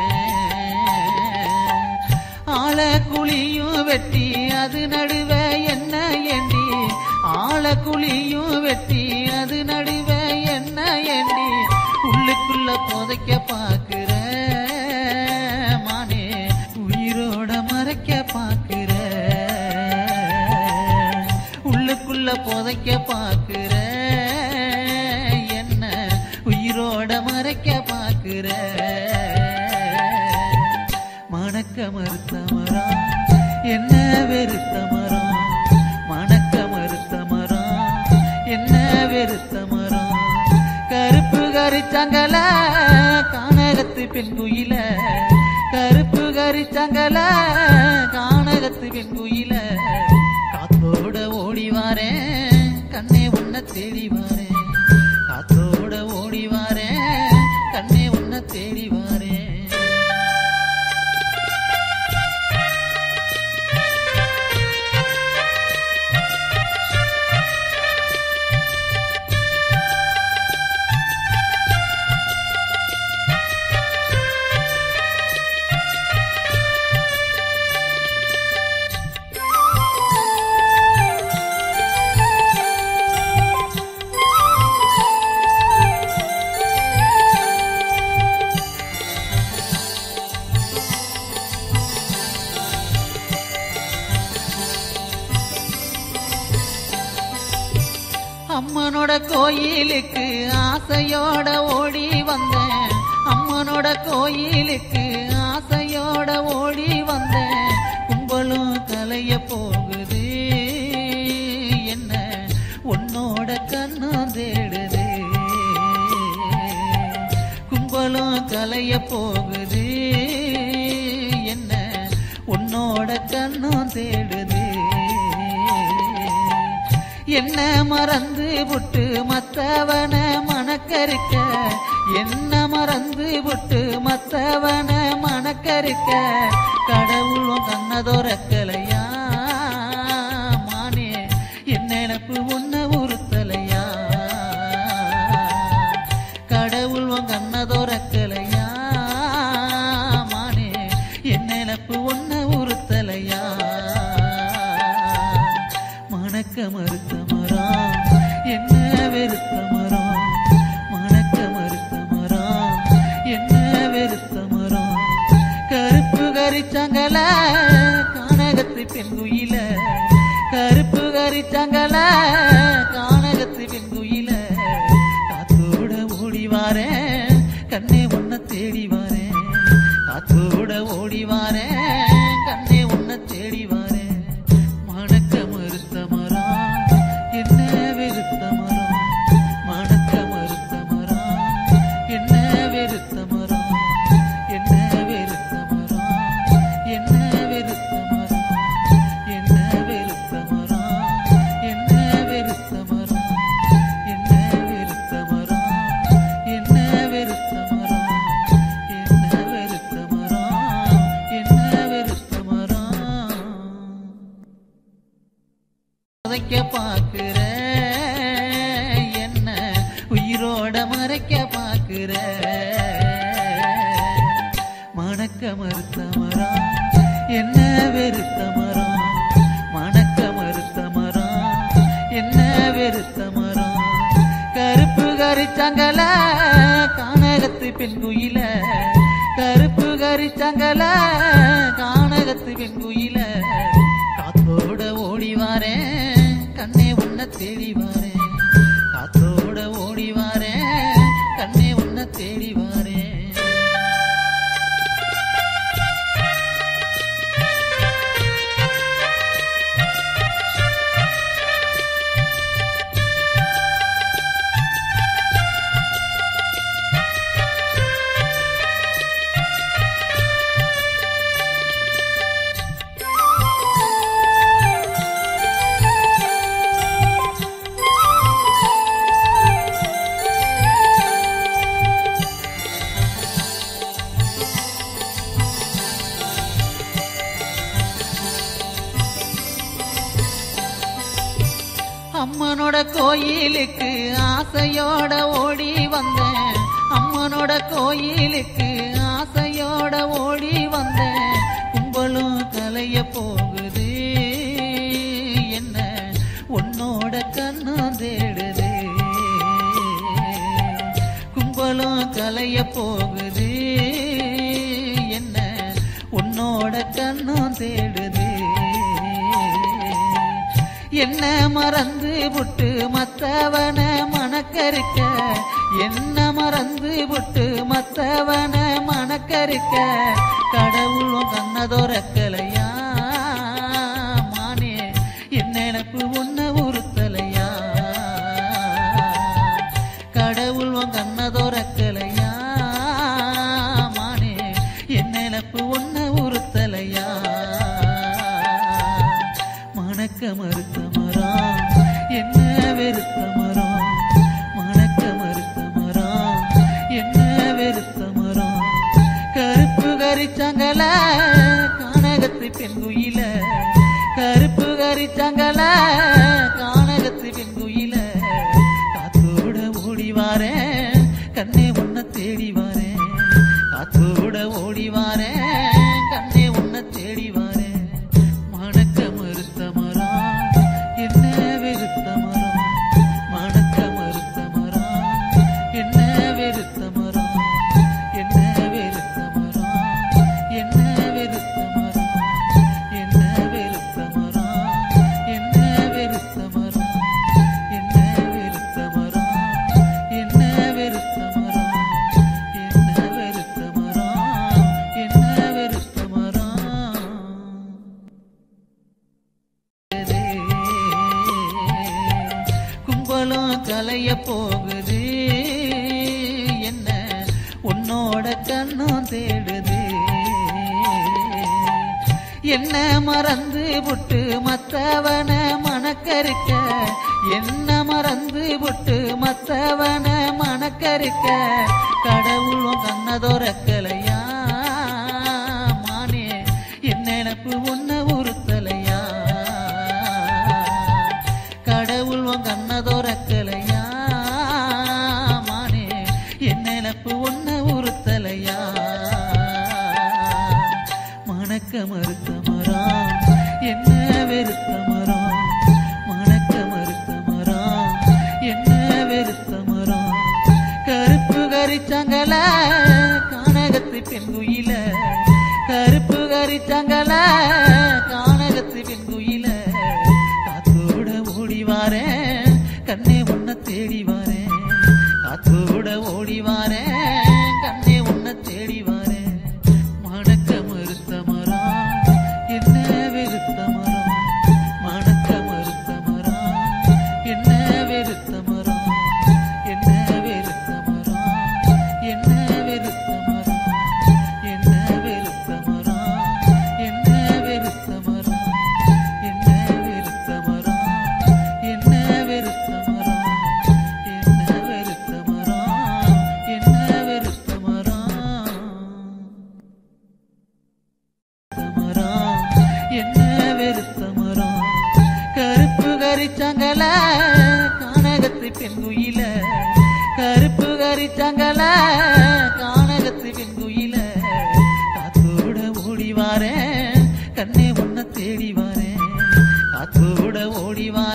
ஆள குழியும் வெட்டி அது நடுவே என்ன ஏண்டி ஆள குழியும் வெட்டி அது நடுவே என்ன ஏண்டி உள்ளுக்குள்ள புதைக்க பாக்குற மானே உயிரோட மறைக்க பாக்குற உள்ளுக்குள்ள புதைக்க பாக்குற என்ன உயிரோட மறைக்க பாக்குற மணக்க மறுத்த மரம் என்ன வெறுத்த மரம் பெண்குயில கருப்பு கரிச்சங்கல கானகத்து பெண்குயில காத்தோட ஓடி வாரேன் கண்ணே உன்னை தேடி வாரேன் காத்தோட ஓடி வாரேன் கண்ணே உன்னை தேடி வாரேன் அம்மனோட கோயிலுக்கு ஆசையோட ஓடி வந்தேன் அம்மனோட கோயிலுக்கு ஆசையோட ஓடி வந்தேன் கும்பலும் கலைய போகுது என்ன உன்னோட கண்ணும் தேடுது கும்பலும் கலைய போகுது என்ன உன்னோட கண்ணும் தேடுது என்ன மறந்து விட்டு மத்தவன மணக்கருக்க என்ன மறந்து விட்டு மத்தவன மணக்கருக்க கடவுளும் கண்ணதொரக்கலையா மானே என் நினப்பு ஒன்ன உறுத்தலையா கடவுள் உன் கண்ணதொரக்கலையா மானே என் நினப்பு ஒன்ன உறுத்தலையா மணக்க மறுத்த மரம் என்ன வெறுத்த மரம் மணக்க மறுத்த மரம் என்ன வெறுத்த மரம் கருப்பு கரிச்சங்கல கானகத்து பெண்குயில கருப்பு கரிச்சங்கல கானகத்து பெண்குயில காத்தோட ஓடி வாரேன் கண்ணே உன்னை தேடி வாரேன் காத்தோட ஓடி வாரேன் கண்ணே உன்னை தேடி வாரேன் மணக்க மறுத்த மரம் என்ன வெறுத்த மரம் மணக்க மறுத்த மரம் என்ன வெறுத்த மரம் என்ன வெறுத்த மரம் என்ன வெறுத்த மரம் என்ன வெறுத்த மரம் என்ன வெறுத்த மரம் என்ன வெறுத்த மரம் என்ன வெறுத்த மரம் என்ன வெறுத்த மரம் என்ன வெறுத்த மரம் மறைக்க பாக்குற என்ன உயிரோட மறைக்க பாக்குற மணக்க மறுத்த மரம் என்ன வெறுத்த மரம் மணக்க மறுத்த மரம் என்ன வெறுத்த மரம் கருப்பு கரிச்சங்கல கானகத்து பெண்குயில கருப்பு கரிச்சங்கல கானகத்து பெண்குயில காத்தோட ஓடி வாரேன் கண்ணே உன்னை தேடி வாரேன் காத்தோட ஓடி வாரேன் கண்ணே உன்னை தேடி வாரேன் அம்மனோட கோயிலுக்கு ஆசையோட ஓடி வந்தேன் அம்மனோட கோயிலுக்கு ஆசையோட ஓடி வந்தேன் கும்பலும் கலைய போகுது என்ன உன்னோட கண்ணும் தேடுது கும்பலும் கலைய போகுது என்ன உன்னோட கண்ணும் தேடுது என்ன மறந்து விட்டு மத்தவன மணக்கருக்க என்ன மறந்து விட்டு மத்தவன மணக்கருக்க கடவுளும் கண்ணதொரக்கலையா மானே என் நினப்பு ஒன்ன உறுத்தலையா கடவுள் உன் கண்ணதொரக்கலையா மானே மறுத்த மரம் என்ன வெறுத்த மரம் மணக்க மறுத்த மரம் என்ன வெறுத்த மரம் கருப்பு கரிச்சங்கல கானகத்து பெண்குயில கருப்பு கரிச்சங்கல கானகத்து பெண்குயில காத்தோட ஓடி வாரேன் கண்ணே உன்னை தேடி வாரேன் காத்தோட ஓடி வாரேன் கண்ணே உன்னை தேடி வாரேன் மணக்க மறுத்த மரம் என்ன வெறுத்த மரம் மணக்க மறுத்த மரம் என்ன வெறுத்த மரம் என்ன வெறுத்த மரம் என்ன வெறுத்த மரம் என்ன வெறுத்த மரம் என்ன வெறுத்த மரம் என்ன வெறுத்த மரம் என்ன வெறுத்த மரம் என்ன வெறுத்த மரம் என்ன வெறுத்த மரம் கும்பலும் கலைய போகுது என்ன உன்னோட கண்ணும் தேடுது என்ன மறந்து புட்டு மத்தவன மணக்கருக்க என்ன மறந்து புட்டு மத்தவன மணக்கருக்க கடவுளும் கண்ணதொரக்கலையா மானே என் நினப்பு ஒன்ன உறுத்தலையா கடவுள் உன் கண்ணதொரக்கலையா மானே என் நினப்பு ஒன்ன உறுத்தலையா மணக்க மறுத்த மரம் என்ன வெறுத்த மரம் மணக்க மறுத்த மரம் என்ன வெறுத்த மரம் கருப்பு கரிச்சங்கல கானகத்து பெண்குயில கருப்பு கரிச்சங்கல கானகத்து பெண்குயில காத்தோட ஓடி வாரேன் கண்ணே உன்னை தேடி வாரேன் காத்தோட ஓடி வாரேன் கண்ணே உன்னை தேடி வாரேன் மணக்க மறுத்த மரம் என்ன வெறுத்த மரம் மணக்க மறுத்த மரம் என்ன வெறுத்த மரம் என்ன வெறுத்த மரம் என்ன வெறுத்த மரம் என்ன வெறுத்த மரம் என்ன வெறுத்த மரம் என்ன வெறுத்த மரம் என்ன வெறுத்த மரம் என்ன வெறுத்த மரம் என்ன வெறுத்த மரம் மரம் என்ன வெறுத்த மரம் கருப்பு கரிச்சங்கல கானகத்து பெண்குயில கருப்பு கரிச்சங்கல கானகத்து பெண்குயில காத்தோட ஓடி வாரேன் கண்ணே உன்னை தேடி வாரேன் காத்தோட ஓடி வாரேன்